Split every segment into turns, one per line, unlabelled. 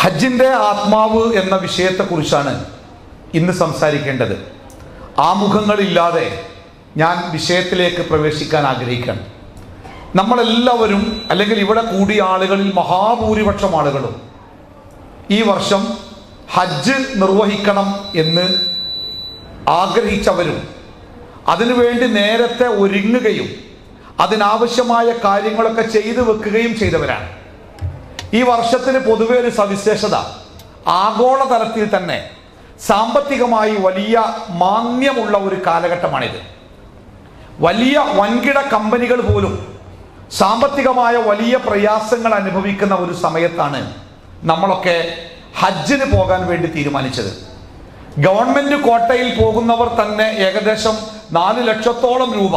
ഹജ്ജിൻ്റെ ആത്മാവ് എന്ന വിഷയത്തെക്കുറിച്ചാണ് ഇന്ന് സംസാരിക്കേണ്ടത് ആമുഖങ്ങളില്ലാതെ ഞാൻ വിഷയത്തിലേക്ക് പ്രവേശിക്കാൻ ആഗ്രഹിക്കുകയാണ് നമ്മളെല്ലാവരും അല്ലെങ്കിൽ ഇവിടെ കൂടിയ ആളുകളിൽ മഹാഭൂരിപക്ഷം ആളുകളും ഈ വർഷം ഹജ്ജ് നിർവഹിക്കണം എന്ന് ആഗ്രഹിച്ചവരും അതിനുവേണ്ടി നേരത്തെ ഒരുങ്ങുകയും അതിനാവശ്യമായ കാര്യങ്ങളൊക്കെ ചെയ്തു വെക്കുകയും ചെയ്തവരാണ് ഈ വർഷത്തിന് പൊതുവെ ഒരു സവിശേഷത ആഗോളതലത്തിൽ തന്നെ സാമ്പത്തികമായി വലിയ മാന്യമുള്ള ഒരു കാലഘട്ടമാണിത് വലിയ വൻകിട കമ്പനികൾ പോലും സാമ്പത്തികമായ വലിയ പ്രയാസങ്ങൾ അനുഭവിക്കുന്ന ഒരു സമയത്താണ് നമ്മളൊക്കെ ഹജ്ജിന് പോകാൻ വേണ്ടി തീരുമാനിച്ചത് ഗവൺമെന്റ് കോട്ടയിൽ പോകുന്നവർ തന്നെ ഏകദേശം നാല് ലക്ഷത്തോളം രൂപ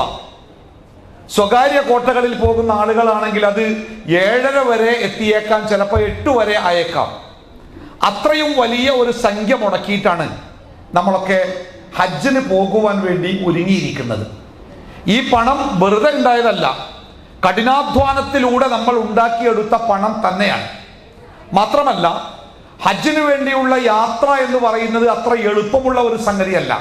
സ്വകാര്യ കോട്ടകളിൽ പോകുന്ന ആളുകളാണെങ്കിൽ അത് ഏഴര വരെ എത്തിയേക്കാം ചിലപ്പോൾ എട്ട് വരെ അയക്കാം അത്രയും വലിയ ഒരു സംഖ്യ മുടക്കിയിട്ടാണ് നമ്മളൊക്കെ ഹജ്ജിന് പോകുവാൻ വേണ്ടി ഒരുങ്ങിയിരിക്കുന്നത് ഈ പണം വെറുതെ ഉണ്ടായതല്ല കഠിനാധ്വാനത്തിലൂടെ നമ്മൾ ഉണ്ടാക്കിയെടുത്ത പണം തന്നെയാണ് മാത്രമല്ല ഹജ്ജിന് വേണ്ടിയുള്ള യാത്ര എന്ന് പറയുന്നത് അത്ര എളുപ്പമുള്ള ഒരു സംഗതിയല്ല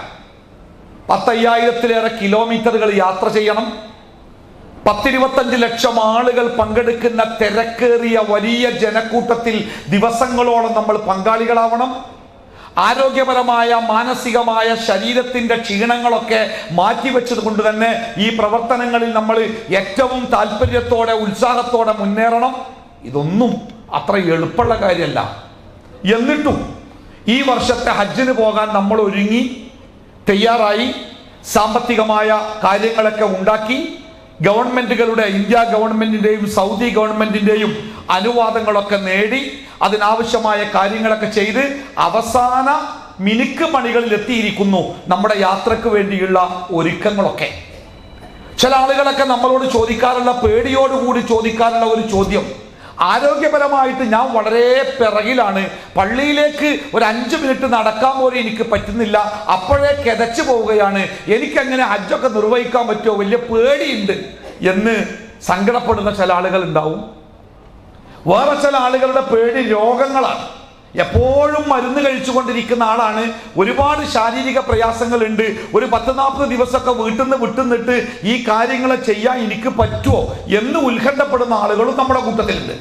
പത്തയ്യായിരത്തിലേറെ കിലോമീറ്ററുകൾ യാത്ര ചെയ്യണം പത്തിരുപത്തഞ്ച് ലക്ഷം ആളുകൾ പങ്കെടുക്കുന്ന തിരക്കേറിയ വലിയ ജനക്കൂട്ടത്തിൽ ദിവസങ്ങളോളം നമ്മൾ പങ്കാളികളാവണം ആരോഗ്യപരമായ മാനസികമായ ശരീരത്തിന്റെ ക്ഷീണങ്ങളൊക്കെ മാറ്റിവെച്ചത് കൊണ്ട് തന്നെ ഈ പ്രവർത്തനങ്ങളിൽ നമ്മൾ ഏറ്റവും താല്പര്യത്തോടെ ഉത്സാഹത്തോടെ മുന്നേറണം ഇതൊന്നും അത്ര എളുപ്പമുള്ള കാര്യമല്ല എന്നിട്ടും ഈ വർഷത്തെ ഹജ്ജിന് പോകാൻ നമ്മൾ ഒരുങ്ങി തയ്യാറായി സാമ്പത്തികമായ കാര്യങ്ങളൊക്കെ ഉണ്ടാക്കി ഗവൺമെന്റുകളുടെ ഇന്ത്യ ഗവൺമെന്റിന്റെയും സൗദി ഗവൺമെന്റിന്റെയും അനുവാദങ്ങളൊക്കെ നേടി അതിനാവശ്യമായ കാര്യങ്ങളൊക്കെ ചെയ്ത് അവസാന മിനുക്ക് പണികളിൽ എത്തിയിരിക്കുന്നു നമ്മുടെ യാത്രക്ക് വേണ്ടിയുള്ള ഒരുക്കങ്ങളൊക്കെ ചില ആളുകളൊക്കെ നമ്മളോട് ചോദിക്കാറുള്ള പേടിയോടുകൂടി ചോദിക്കാറുള്ള ഒരു ചോദ്യം ആരോഗ്യപരമായിട്ട് ഞാൻ വളരെ പിറകിലാണ് പള്ളിയിലേക്ക് ഒരു അഞ്ച് മിനിറ്റ് നടക്കാൻ പോലും എനിക്ക് പറ്റുന്നില്ല അപ്പോഴേ കിതച്ചു പോവുകയാണ് എനിക്കങ്ങനെ ഹജ്ജൊക്കെ നിർവഹിക്കാൻ പറ്റുമോ വലിയ പേടിയുണ്ട് എന്ന് സങ്കടപ്പെടുന്ന ചില ആളുകൾ ഉണ്ടാവും വേറെ ചില ആളുകളുടെ പേടി രോഗങ്ങളാണ് എപ്പോഴും മരുന്ന് കഴിച്ചുകൊണ്ടിരിക്കുന്ന ആളാണ് ഒരുപാട് ശാരീരിക പ്രയാസങ്ങളുണ്ട് ഒരു പത്ത് നാൽപ്പത് ദിവസമൊക്കെ വീട്ടിൽ നിന്ന് വിട്ടുനിന്നിട്ട് ഈ കാര്യങ്ങൾ ചെയ്യാൻ എനിക്ക് പറ്റുമോ എന്ന് ഉത്കണ്ഠപ്പെടുന്ന ആളുകളും നമ്മുടെ കൂട്ടത്തിലുണ്ട്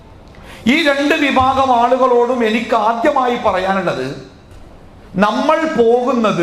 ഈ രണ്ട് വിഭാഗം ആളുകളോടും എനിക്ക് ആദ്യമായി പറയാനുള്ളത് നമ്മൾ പോകുന്നത്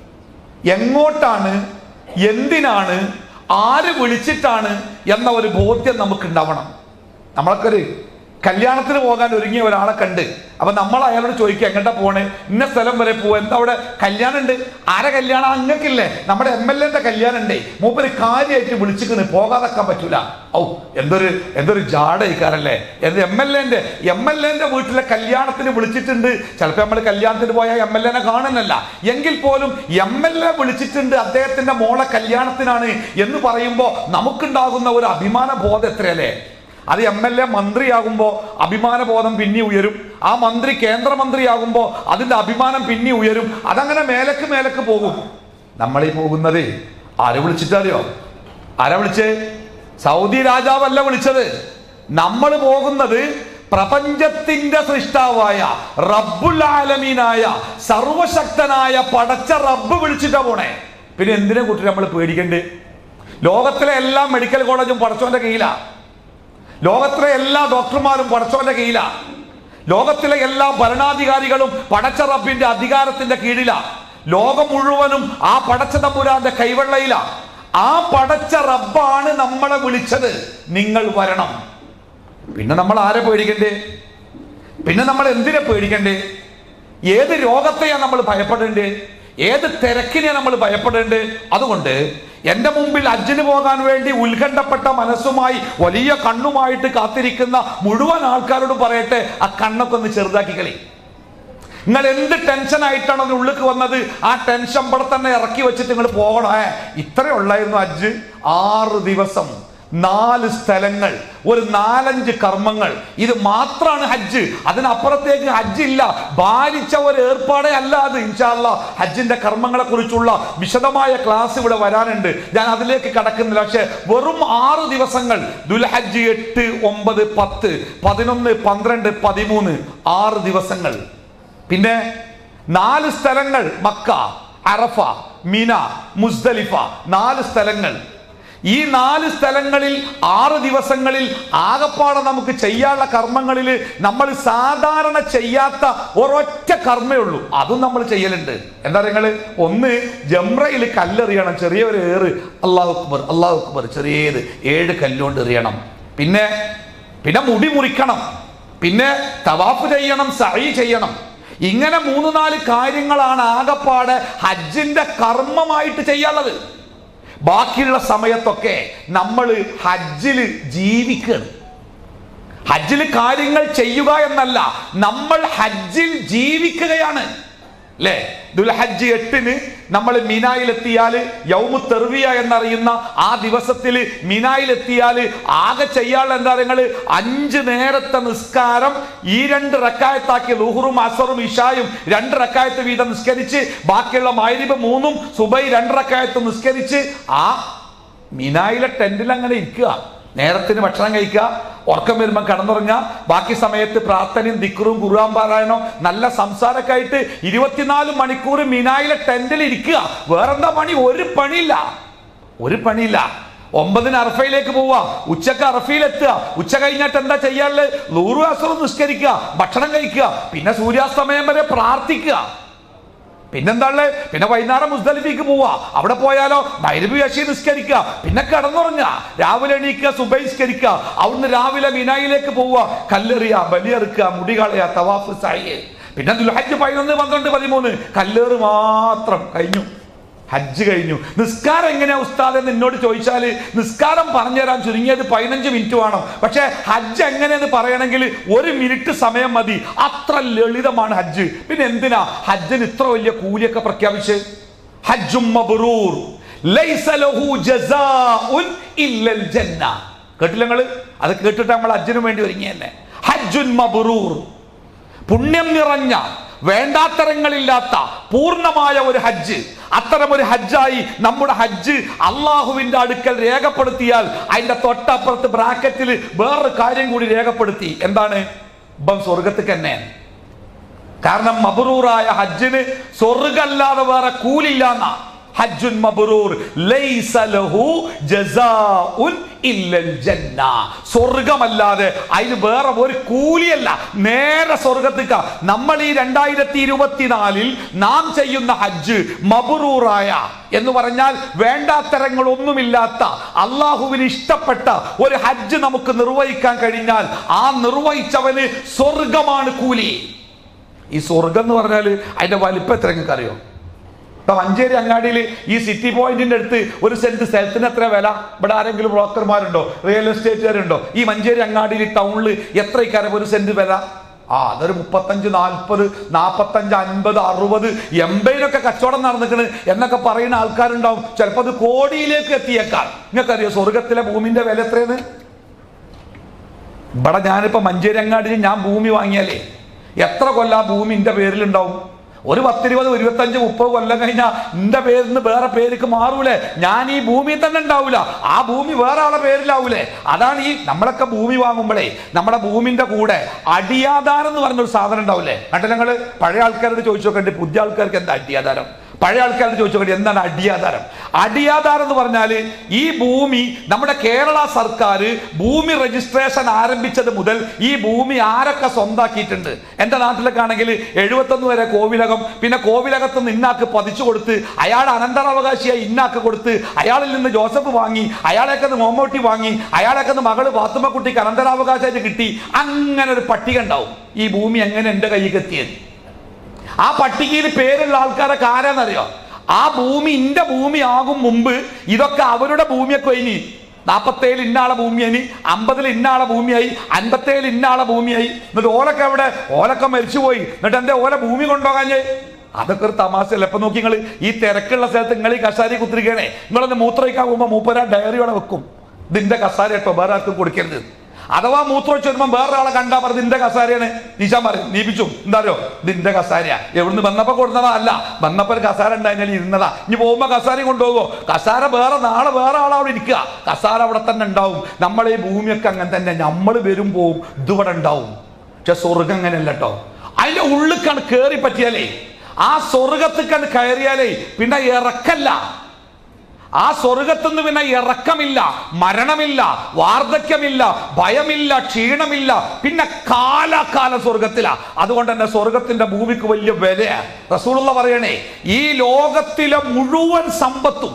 എങ്ങോട്ടാണ് എന്തിനാണ് ആര് വിളിച്ചിട്ടാണ് എന്ന ഒരു ബോധ്യം നമുക്ക് ഉണ്ടാവണം നമ്മളൊക്കെ ഒരു കല്യാണത്തിന് പോകാൻ ഒരുങ്ങിയ ഒരാളെ കണ്ട് അപ്പൊ നമ്മൾ അയാളോട് ചോദിക്കുക എങ്ങോട്ടാ പോണേ ഇന്ന സ്ഥലം വരെ പോവാ എന്താ അവിടെ കല്യാണം ഉണ്ട് ആരെ കല്യാണം അങ്ങക്കില്ലേ നമ്മുടെ എം എൽ എന്റെ കല്യാണം ഉണ്ടേ മൂപ്പര് കാര്യമായിട്ട് വിളിച്ചിക്കണ് പോകാതെക്കാൻ പറ്റൂല ഔ എന്തൊരു എന്തൊരു ജാടയിക്കാരല്ലേ എന്ത് എം എൽ എന്റെ എം എൽ എന്റെ വീട്ടിലെ കല്യാണത്തിന് വിളിച്ചിട്ടുണ്ട് ചിലപ്പോൾ നമ്മൾ കല്യാണത്തിന് പോയാൽ എം എൽ എനെ കാണുന്നല്ല എങ്കിൽ പോലും എം എൽ എ വിളിച്ചിട്ടുണ്ട് അദ്ദേഹത്തിന്റെ മോളെ കല്യാണത്തിനാണ് എന്ന് പറയുമ്പോൾ നമുക്കുണ്ടാകുന്ന ഒരു അഭിമാന ബോധം എത്രയല്ലേ അത് എം എൽ എ മന്ത്രിയാകുമ്പോൾ അഭിമാനബോധം പിന്നെ ഉയരും ആ മന്ത്രി കേന്ദ്രമന്ത്രിയാകുമ്പോൾ അതിന്റെ അഭിമാനം പിന്നെ ഉയരും അതങ്ങനെ മേലക്ക് മേലക്ക് പോകും നമ്മൾ ഈ പോകുന്നത് ആരെ വിളിച്ചിട്ടറിയോ ആരാ വിളിച്ചേ സൗദി രാജാവല്ല വിളിച്ചത് നമ്മൾ പോകുന്നത് പ്രപഞ്ചത്തിന്റെ സൃഷ്ടാവായ റബ്ബുൽ ആലമീനായ സർവശക്തനായ പടച്ച റബ്ബ് വിളിച്ചിട്ടാ പോണേ പിന്നെ എന്തിനെ കൂട്ടി നമ്മൾ പേടിക്കണ്ടേ ലോകത്തിലെ എല്ലാ മെഡിക്കൽ കോളേജും പടച്ചോന്റെ കീഴിലാ ലോകത്തിലെ എല്ലാ ഡോക്ടർമാരും പടച്ചവന്റെ കീഴിലാ ലോകത്തിലെ എല്ലാ ഭരണാധികാരികളും പടച്ച റബ്ബിന്റെ അധികാരത്തിന്റെ കീഴിലാ ലോകം മുഴുവനും ആ പടച്ച തമ്പുരാന്റെ കൈവെള്ളയിലാ ആ പടച്ച റബ്ബാണ് നമ്മളെ വിളിച്ചത് നിങ്ങൾ വരണം പിന്നെ നമ്മൾ ആരെ പേടിക്കണ്ടേ പിന്നെ നമ്മൾ എന്തിനെ പേടിക്കണ്ടേ ഏത് രോഗത്തെയാണ് നമ്മൾ ഭയപ്പെടേണ്ടേ ഏത് തിരക്കിനെ നമ്മൾ ഭയപ്പെടേണ്ടത് അതുകൊണ്ട് എൻ്റെ മുമ്പിൽ അജ്ജിന് പോകാൻ വേണ്ടി ഉത്കണ്ഠപ്പെട്ട മനസ്സുമായി വലിയ കണ്ണുമായിട്ട് കാത്തിരിക്കുന്ന മുഴുവൻ ആൾക്കാരോട് പറയട്ടെ ആ കണ്ണൊക്കെ ഒന്ന് ചെറുതാക്കി കളി നിങ്ങൾ എന്ത് ടെൻഷൻ ആയിട്ടാണ് അതിന് ഉള്ളിക്ക് വന്നത് ആ ടെൻഷൻ ഇവിടെ തന്നെ ഇറക്കി വെച്ചിട്ട് നിങ്ങൾ പോകണേ ഇത്രേ ഉള്ളായിരുന്നു അജ്ജ് ആറ് ദിവസം നാല് സ്ഥലങ്ങൾ ഒരു നാലഞ്ച് കർമ്മങ്ങൾ ഇത് മാത്രമാണ് ഹജ്ജ് അതിനപ്പുറത്തേക്ക് ഹജ്ജ് ഇല്ല ബാലിച്ച ഒരു ഏർപ്പാടേ അല്ല അത് ഇൻഷാല്ല ഹജ്ജിന്റെ കർമ്മങ്ങളെ കുറിച്ചുള്ള വിശദമായ ക്ലാസ് ഇവിടെ വരാനുണ്ട് ഞാൻ അതിലേക്ക് കടക്കുന്നില്ല പക്ഷെ വെറും ആറ് ദിവസങ്ങൾ ദുൽഹജ്ജ് എട്ട് ഒമ്പത് പത്ത് പതിനൊന്ന് പന്ത്രണ്ട് പതിമൂന്ന് ആറ് ദിവസങ്ങൾ പിന്നെ നാല് സ്ഥലങ്ങൾ മക്ക അറഫ മിന മുസ്ദലിഫ നാല് സ്ഥലങ്ങൾ ഈ നാല് സ്ഥലങ്ങളിൽ ആറ് ദിവസങ്ങളിൽ ആകപ്പാടെ നമുക്ക് ചെയ്യാനുള്ള കർമ്മങ്ങളിൽ നമ്മൾ സാധാരണ ചെയ്യാത്ത ഒരൊറ്റ കർമ്മേ ഉള്ളൂ അതും നമ്മൾ ചെയ്യലുണ്ട് എന്താ നിങ്ങൾ ഒന്ന് ജംറയിൽ കല്ലെറിയണം ചെറിയ ഒരു ഏറ് അള്ളാഹു അക്ബർ അള്ളാഹു അക്ബർ ചെറിയത് ഏഴ് കല്ലുകൊണ്ട് എറിയണം പിന്നെ പിന്നെ മുടി മുറിക്കണം പിന്നെ തവാഫ് ചെയ്യണം സഹി ചെയ്യണം ഇങ്ങനെ മൂന്ന് നാല് കാര്യങ്ങളാണ് ആകപ്പാടെ ഹജ്ജിന്റെ കർമ്മമായിട്ട് ചെയ്യാനുള്ളത് ബാക്കിയുള്ള സമയത്തൊക്കെ നമ്മൾ ഹജ്ജിൽ ജീവിക്കുകയാണ് ഹജ്ജിൽ കാര്യങ്ങൾ ചെയ്യുക എന്നല്ല നമ്മൾ ഹജ്ജിൽ ജീവിക്കുകയാണ് അല്ലേ ദുൽഹജ്ജ് എട്ടിന് നമ്മൾ മിനായിലെത്തിയാൽ യൗമു തെർവിയ എന്നറിയുന്ന ആ ദിവസത്തിൽ മിനായിലെത്തിയാൽ ആകെ ചെയ്യാനുള്ള എന്താ നിങ്ങൾ അഞ്ച് നേരത്തെ നിസ്കാരം ഈ രണ്ട് റക്കായത്താക്കി ലുഹറും അസറും ഇഷായും രണ്ട് റക്കായത്ത് വീതം നിസ്കരിച്ച് ബാക്കിയുള്ള മൈരിബ് മൂന്നും സുബൈ രണ്ട് റക്കായത്ത് നിസ്കരിച്ച് ആ മിനായിലെ ടെന്റിൽ അങ്ങനെ ഇരിക്കുക നേരത്തിന് ഭക്ഷണം കഴിക്കുക ഉറക്കം വരുമ്പോൾ കിടന്നുറങ്ങുക ബാക്കി സമയത്ത് പ്രാർത്ഥനയും ദിക്റും ഖുർആൻ പാരായണോ നല്ല സംസാരമൊക്കെ ആയിട്ട് ഇരുപത്തിനാല് മണിക്കൂർ മിനായിലെ ടെന്റിൽ ഇരിക്കുക വേറെന്താ പണി ഒരു പണിയില്ല ഒരു പണിയില്ല ഒമ്പതിന് അറഫയിലേക്ക് പോവുക ഉച്ചക്ക് അറഫയിൽ എത്തുക ഉച്ച കഴിഞ്ഞിട്ട് എന്താ ചെയ്യാറുള്ളത് നൂറു അസുറം നിസ്കരിക്കുക ഭക്ഷണം കഴിക്കുക പിന്നെ സൂര്യാസ്തമയം വരെ പ്രാർത്ഥിക്കുക പിന്നെന്താള് പിന്നെ വൈകുന്നേരം മുസ്ദലിഫിക്ക് പോവാ അവിടെ പോയാലോ മൈരബി അഷി നിസ്കരിക്കുക പിന്നെ കിടന്നുറങ്ങുക രാവിലെ എണീക്കുക സുബൈസ്കരിക്കുക അവിടുന്ന് രാവിലെ മിനായിലേക്ക് പോവുക കല്ലെറിയ ബലിയെറുക്കുക മുടി കളയുക തവാഫ് സായി പിന്നെ ദുൽഹജ്ജ് പതിനൊന്ന് പന്ത്രണ്ട് പതിമൂന്ന് കല്ലേറ് മാത്രം കഴിഞ്ഞു ഹജ്ജ് കഴിഞ്ഞു നിസ്കാരം എങ്ങനെയാ ഉസ്താദ് എന്ന് എന്നോട് ചോദിച്ചാൽ നിസ്കാരം പറഞ്ഞുതരാൻ ചുരുങ്ങിയത് പതിനഞ്ച് മിനിറ്റ് വേണം പക്ഷേ ഹജ്ജ് എങ്ങനെയെന്ന് പറയണമെങ്കിൽ ഒരു മിനിറ്റ് സമയം മതി അത്ര ലളിതമാണ് ഹജ്ജ് പിന്നെ എന്തിനാ ഹജ്ജിന് ഇത്ര വലിയ കൂലിയൊക്കെ പ്രഖ്യാപിച്ച് ഹജ്ജും മബ്റൂർ ലൈസ ലഹു ജസാഉൻ ഇല്ലൽ ജന്ന കേട്ടില്ല നിങ്ങള് അത് കേട്ടിട്ട് നമ്മൾ ഹജ്ജിന് വേണ്ടി ഒരുങ്ങിയല്ലേ ഹജ്ജുൻ മബ്റൂർ പുണ്യം നിറഞ്ഞ വേണ്ടാത്തരങ്ങളില്ലാത്ത പൂർണ്ണമായ ഒരു ഹജ്ജ് അത്തരം ഒരു ഹജ്ജായി നമ്മുടെ ഹജ്ജ് അള്ളാഹുവിന്റെ അടുക്കൽ രേഖപ്പെടുത്തിയാൽ അതിന്റെ തൊട്ടപ്പുറത്ത് ബ്രാക്കറ്റിൽ വേറൊരു കാര്യം കൂടി രേഖപ്പെടുത്തി എന്താണ് ഇപ്പം സ്വർഗത്തേക്ക് തന്നെ കാരണം മബറൂറായ ഹജ്ജിന് സ്വർഗല്ലാതെ വേറെ കൂലില്ല എന്നാ ഹജ്ജുൻ മബ്റൂർ ലൈസ ലഹു ജസാഉൻ ഇല്ലൽ ജന്ന സ്വർഗമല്ലാതെ അതിന് വേറെ ഒരു കൂലിയല്ല നേരെ സ്വർഗത്തേക്ക നമ്മൾ ഈ രണ്ടായിരത്തി ഇരുപത്തിനാലിൽ നാം ചെയ്യുന്ന ഹജ്ജ് മബ്റൂറായ എന്ന് പറഞ്ഞാൽ വേണ്ടാത്തരങ്ങളൊന്നുമില്ലാത്ത അള്ളാഹുവിന് ഇഷ്ടപ്പെട്ട ഒരു ഹജ്ജ് നമുക്ക് നിർവഹിക്കാൻ കഴിഞ്ഞാൽ ആ നിർവഹിച്ചവന് സ്വർഗമാണ് കൂലി ഈ സ്വർഗം എന്ന് പറഞ്ഞാൽ അതിന്റെ വലിപ്പം എത്ര നിങ്ങൾക്ക് അറിയോ ഇപ്പൊ മഞ്ചേരി അങ്ങാടിയിൽ ഈ സിറ്റി പോയിന്റിന്റെ അടുത്ത് ഒരു സെന്റ് സ്ഥലത്തിന് എത്ര വില ഇവിടെ ആരെങ്കിലും ബ്രോക്കർമാരുണ്ടോ റിയൽ എസ്റ്റേറ്റുകാരുണ്ടോ ഈ മഞ്ചേരി അങ്ങാടിയിൽ ടൗണിൽ എത്ര ഇക്കാരം ഒരു സെന്റ് വില ആ അതൊരു മുപ്പത്തഞ്ച് നാൽപ്പത് നാൽപ്പത്തഞ്ച് അൻപത് അറുപത് എൺപതിനൊക്കെ കച്ചവടം നടന്നിക്കണ് എന്നൊക്കെ പറയുന്ന ആൾക്കാരുണ്ടാവും ചിലപ്പോൾ അത് കോടിയിലേക്ക് എത്തിയേക്കാം നിങ്ങൾക്കറിയോ സ്വർഗത്തിലെ ഭൂമിന്റെ വില എത്രയെന്ന് ഇവിടെ ഞാനിപ്പോ മഞ്ചേരി അങ്ങാടിയിൽ ഞാൻ ഭൂമി വാങ്ങിയാലേ എത്ര കൊല്ലം ആ ഭൂമി എന്റെ പേരിലുണ്ടാവും ഒരു പത്തിരുപത് ഇരുപത്തഞ്ച് മുപ്പത് കൊല്ലം കഴിഞ്ഞാൽ എന്റെ പേരിൽ നിന്ന് വേറെ പേർക്ക് മാറൂലേ ഞാൻ ഈ ഭൂമിയിൽ തന്നെ ഉണ്ടാവൂല ആ ഭൂമി വേറെ ആളെ പേരിലാവൂലേ അതാണ് ഈ നമ്മളൊക്കെ ഭൂമി വാങ്ങുമ്പോഴേ നമ്മുടെ ഭൂമിന്റെ കൂടെ അടിയാധാരം എന്ന് പറഞ്ഞൊരു സാധനം ഉണ്ടാവില്ലേ എന്നിട്ട് ഞങ്ങൾ പഴയ ആൾക്കാരോട് ചോദിച്ചു നോക്കണ്ടേ പുതിയ ആൾക്കാർക്ക് എന്താ അടിയാധാരം പഴയ ആൾക്കാരോട് ചോദിച്ചു നോക്കട്ടെ എന്താണ് അടിയാധാരം അടിയാധാരം എന്ന് പറഞ്ഞാൽ ഈ ഭൂമി നമ്മുടെ കേരള സർക്കാർ ഭൂമി രജിസ്ട്രേഷൻ ആരംഭിച്ചത് മുതൽ ഈ ഭൂമി ആരൊക്കെ സ്വന്താക്കിയിട്ടുണ്ട് എൻ്റെ നാട്ടിലൊക്കെ ആണെങ്കിൽ എഴുപത്തൊന്ന് വരെ കോവിലകം പിന്നെ കോവിലകത്ത് നിന്ന് ഇന്നാക്ക് പതിച്ചു കൊടുത്ത് അയാളുടെ അനന്തരാവകാശിയായി ഇന്നാക്ക് കൊടുത്ത് അയാളിൽ നിന്ന് ജോസഫ് വാങ്ങി അയാളെയൊക്കെ നിന്ന് മോമോട്ടി വാങ്ങി അയാളെയൊക്കെ നിന്ന് മകള് പാത്തുമ്മക്കുട്ടിക്ക് അനന്തരാവകാശമായിട്ട് കിട്ടി അങ്ങനെ ഒരു പട്ടിക ഉണ്ടാവും ഈ ഭൂമി എങ്ങനെ എൻ്റെ കയ്യിൽ എത്തിയത് ആ പട്ടികയിൽ പേരുള്ള ആൾക്കാരൊക്കെ ആരാന്നറിയോ ആ ഭൂമി ഇന്റെ ഭൂമി ആകും മുമ്പ് ഇതൊക്കെ അവരുടെ ഭൂമിയൊക്കെ കഴിഞ്ഞ് നാൽപ്പത്തേഴ് ഇന്നാളെ ഭൂമിയായി അമ്പതിൽ ഇന്നാളെ ഭൂമിയായി അൻപത്തേഴ് ഇന്നാളെ ഭൂമിയായി എന്നിട്ട് ഓലൊക്കെ അവിടെ ഓലൊക്കെ മരിച്ചുപോയി എന്നിട്ട് എന്റെ ഓല ഭൂമി കൊണ്ടുപോകാഞ്ഞേ അതൊക്കെ ഒരു തമാശയല്ല ഇപ്പൊ നോക്കി നിങ്ങൾ ഈ തിരക്കുള്ള സ്ഥലത്ത് നിങ്ങൾ ഈ കഷാരി കുത്തിരിക്കണേ നിങ്ങളൊന്ന് മൂത്രയിക്കാൻ പോകുമ്പോൾ മൂപ്പര ഡയറി അവിടെ വെക്കും ഇതിന്റെ കസാര കേട്ടോ വേറെ ആർക്കും കൊടുക്കരുത് അഥവാ മൂത്രമൊഴിച്ച് വരുമ്പോൾ വേറൊരാളെ കണ്ടാ പറഞ്ഞത് ഇതിന്റെ കസാരയാണ് നീച്ചാൻ പറയും നീപ്പിച്ചു എന്താ അറിയോ ഇതിന്റെ കസാരയാ എവിടുന്ന് വന്നപ്പോ കൊടുത്തതാ അല്ല വന്നപ്പോ ഒരു കസാര ഉണ്ടായിരുന്നാലും ഇരുന്നതാ ഇനി പോകുമ്പോ കസാരയും കൊണ്ടുപോകോ കസാര വേറെ നാളെ വേറെ ആളവിടെ ഇരിക്കുക കസാര അവിടെ തന്നെ ഉണ്ടാവും നമ്മളെ ഈ ഭൂമിയൊക്കെ അങ്ങനെ തന്നെ നമ്മൾ വരും പോവും ഇതിവിടെ ഉണ്ടാവും പക്ഷെ സ്വർഗം അങ്ങനെയല്ല കേട്ടോ അതിന്റെ ഉള്ളിൽ കണ്ട് കയറി പറ്റിയാലേ ആ സ്വർഗത്തിൽ കണ്ട് കയറിയാലേ പിന്നെ ഇറക്കല്ല ആ സ്വർഗത്തുനിന്ന് പിന്നെ ഇറക്കമില്ല മരണമില്ല വാർദ്ധക്യമില്ല ഭയമില്ല ക്ഷീണമില്ല പിന്നെ കാലാകാല സ്വർഗത്തിലാ അതുകൊണ്ട് തന്നെ സ്വർഗത്തിന്റെ ഭൂമിക്ക് വലിയ വിലയാ റസൂലുള്ള പറയണേ ഈ ലോകത്തിലെ മുഴുവൻ സമ്പത്തും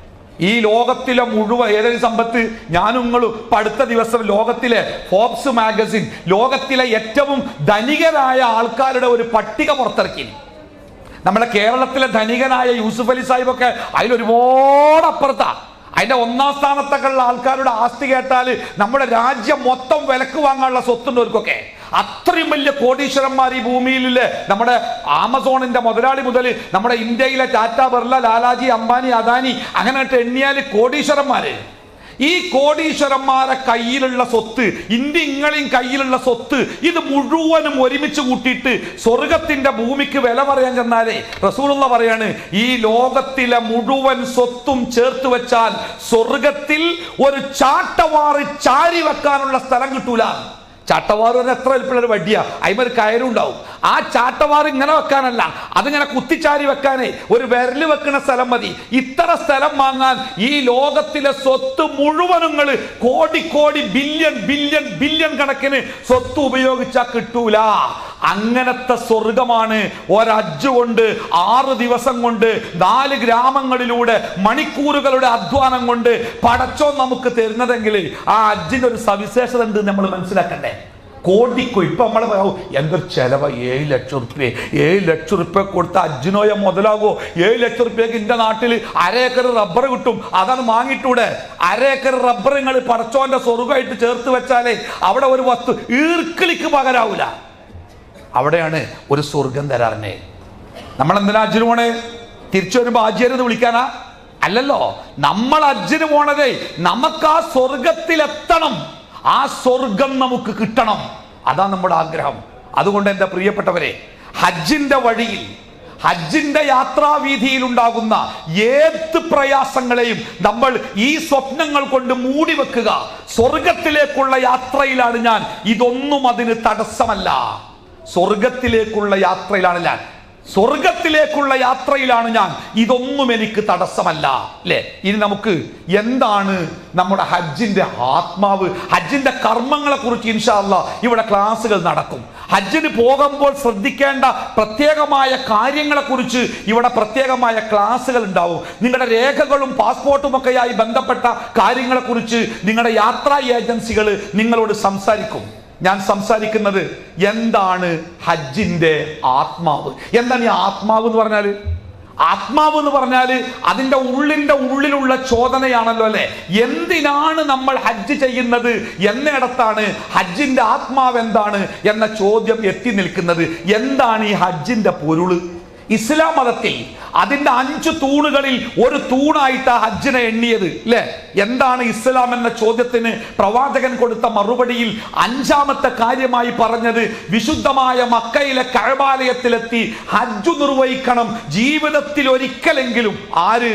ഈ ലോകത്തിലെ മുഴുവൻ ഏതൊരു സമ്പത്ത് ഞാനും നിങ്ങളും ഇപ്പൊ അടുത്ത ദിവസം ലോകത്തിലെ ഫോബ്സ് മാഗസിൻ ലോകത്തിലെ ഏറ്റവും ധനികരായ ആൾക്കാരുടെ ഒരു പട്ടിക പുറത്തിറക്കി നമ്മുടെ കേരളത്തിലെ ധനികനായ യൂസുഫ് അലി സാഹിബൊക്കെ അതിൽ ഒരുപാട് അപ്പുറത്താ അതിന്റെ ഒന്നാം സ്ഥാനത്തൊക്കെ ഉള്ള ആൾക്കാരുടെ ആസ്തി കേട്ടാൽ നമ്മുടെ രാജ്യം മൊത്തം വിലക്ക് വാങ്ങാനുള്ള സ്വത്തുണ്ടവർക്കൊക്കെ അത്രയും വലിയ കോടീശ്വരന്മാർ ഈ ഭൂമിയിലെ നമ്മുടെ ആമസോണിന്റെ മുതലാളി മുതൽ നമ്മുടെ ഇന്ത്യയിലെ ടാറ്റ ബിർള ലാലാജി അംബാനി അദാനി അങ്ങനെ എണ്ണിയാൽ കോടീശ്വരന്മാര് ഈ കോടീശ്വരന്മാരെ കയ്യിലുള്ള സ്വത്ത് ഇന്ത്യ ഇങ്ങളെയും കയ്യിലുള്ള സ്വത്ത് ഇത് മുഴുവനും ഒരുമിച്ച് കൂട്ടിയിട്ട് സ്വർഗത്തിന്റെ ഭൂമിക്ക് വില പറയാൻ ചെന്നാലേ റസൂലുള്ള പറയാണ് ഈ ലോകത്തിലെ മുഴുവൻ സ്വത്തും ചേർത്ത് വെച്ചാൽ സ്വർഗത്തിൽ ഒരു ചാട്ടവാറ് ചാരി വെക്കാനുള്ള സ്ഥലം കിട്ടൂല ചാട്ടവാറ് പറഞ്ഞാൽ എത്ര വലിപ്പമുള്ള ഒരു വടിയാ അതിമൊരു കയറും ഉണ്ടാവും ആ ചാട്ടവാറ് ഇങ്ങനെ വെക്കാനല്ല അതിങ്ങനെ കുത്തിച്ചാരി വെക്കാനേ ഒരു വിരല് വെക്കുന്ന സ്ഥലം മതി ഇത്ര സ്ഥലം വാങ്ങാൻ ഈ ലോകത്തിലെ സ്വത്ത് മുഴുവനുങ്ങൾ കോടി കോടി ബില്യൺ ബില്യൺ ബില്യൺ കണക്കിന് സ്വത്ത് ഉപയോഗിച്ചാൽ കിട്ടൂല അങ്ങനത്തെ സ്വർഗമാണ് ഒരജ്ജ് കൊണ്ട് ആറ് ദിവസം കൊണ്ട് നാല് ഗ്രാമങ്ങളിലൂടെ മണിക്കൂറുകളുടെ അധ്വാനം കൊണ്ട് പടച്ചോ നമുക്ക് തരുന്നതെങ്കിൽ ആ അജ്ജിന്റെ ഒരു സവിശേഷത ഉണ്ട് നമ്മൾ മനസ്സിലാക്കണ്ടേ കോടിക്കോ ഇപ്പൊ നമ്മളെ പറയാവൂ എന്തൊരു ചെലവ ഏഴ് ലക്ഷം റുപ്യ ഏഴ് ലക്ഷം റുപ്യ കൊടുത്ത അജ്ജിനോയ മുതലാകോ ഏഴ് ലക്ഷം റുപ്യക്ക് എന്റെ നാട്ടിൽ അര ഏക്കർ റബ്ബർ കിട്ടും അതാണ് വാങ്ങിട്ടൂടെ അര ഏക്കർ റബ്ബർ നിങ്ങൾ പടച്ചോന്റെ സ്വർഗമായിട്ട് ചേർത്ത് വെച്ചാലേ അവിടെ ഒരു വസ്തു ഈർക്കിളിക്ക് പകരാവൂല അവിടെയാണ് ഒരു സ്വർഗം തരാറിനെ നമ്മൾ എന്തിനാ അജ്ജിന് പോണേ തിരിച്ചു വരുമ്പോ ആജ്യരെന്ന് വിളിക്കാനാ അല്ലല്ലോ നമ്മൾ അജ്ജിന് പോണതേ നമുക്ക് ആ സ്വർഗത്തിലെത്തണം ആ സ്വർഗം നമുക്ക് കിട്ടണം അതാ നമ്മുടെ ആഗ്രഹം അതുകൊണ്ട് എൻ്റെ പ്രിയപ്പെട്ടവരെ ഹജ്ജിന്റെ വഴിയിൽ ഹജ്ജിന്റെ യാത്രാവീതിയിൽ ഉണ്ടാകുന്ന ഏത് പ്രയാസങ്ങളെയും നമ്മൾ ഈ സ്വപ്നങ്ങൾ കൊണ്ട് മൂടി വെക്കുക സ്വർഗത്തിലേക്കുള്ള യാത്രയിലാണ് ഞാൻ ഇതൊന്നും അതിന് തടസ്സമല്ല സ്വർഗത്തിലേക്കുള്ള യാത്രയിലാണ് ഞാൻ സ്വർഗത്തിലേക്കുള്ള യാത്രയിലാണ് ഞാൻ ഇതൊന്നും എനിക്ക് തടസ്സമല്ല അല്ലേ ഇനി നമുക്ക് എന്താണ് നമ്മുടെ ഹജ്ജിന്റെ ആത്മാവ് ഹജ്ജിന്റെ കർമ്മങ്ങളെ കുറിച്ച് ഇൻഷാല്ല ഇവിടെ ക്ലാസ്സുകൾ നടക്കും ഹജ്ജിന് പോകുമ്പോൾ ശ്രദ്ധിക്കേണ്ട പ്രത്യേകമായ കാര്യങ്ങളെ കുറിച്ച് ഇവിടെ പ്രത്യേകമായ ക്ലാസ്സുകൾ ഉണ്ടാവും നിങ്ങളുടെ രേഖകളും പാസ്പോർട്ടും ഒക്കെയായി ബന്ധപ്പെട്ട കാര്യങ്ങളെ കുറിച്ച് നിങ്ങളുടെ യാത്രാ ഏജൻസികൾ നിങ്ങളോട് സംസാരിക്കും ഞാൻ സംസാരിക്കുന്നത് എന്താണ് ഹജ്ജിന്റെ ആത്മാവ് എന്താണ് ഈ ആത്മാവ് എന്ന് പറഞ്ഞാൽ ആത്മാവ് എന്ന് പറഞ്ഞാൽ അതിന്റെ ഉള്ളിന്റെ ഉള്ളിലുള്ള ചോദനയാണല്ലോ അല്ലെ എന്തിനാണ് നമ്മൾ ഹജ്ജ് ചെയ്യുന്നത് എന്നിടത്താണ് ഹജ്ജിന്റെ ആത്മാവ് എന്താണ് എന്ന ചോദ്യം എത്തി നിൽക്കുന്നത് എന്താണ് ഈ ഹജ്ജിന്റെ പൊരുള് ഇസ്ലാം മതത്തിൽ അതിന്റെ അഞ്ച് തൂണുകളിൽ ഒരു തൂണായിട്ട് ഹജ്ജിനെ എണ്ണിയത് അല്ലെ എന്താണ് ഇസ്ലാം എന്ന ചോദ്യത്തിന് പ്രവാചകൻ കൊടുത്ത മറുപടിയിൽ അഞ്ചാമത്തെ കാര്യമായി പറഞ്ഞത് വിശുദ്ധമായ മക്കയിലെ കഴബാലയത്തിലെത്തി ഹജ്ജു നിർവഹിക്കണം ജീവിതത്തിൽ ഒരിക്കലെങ്കിലും ആര്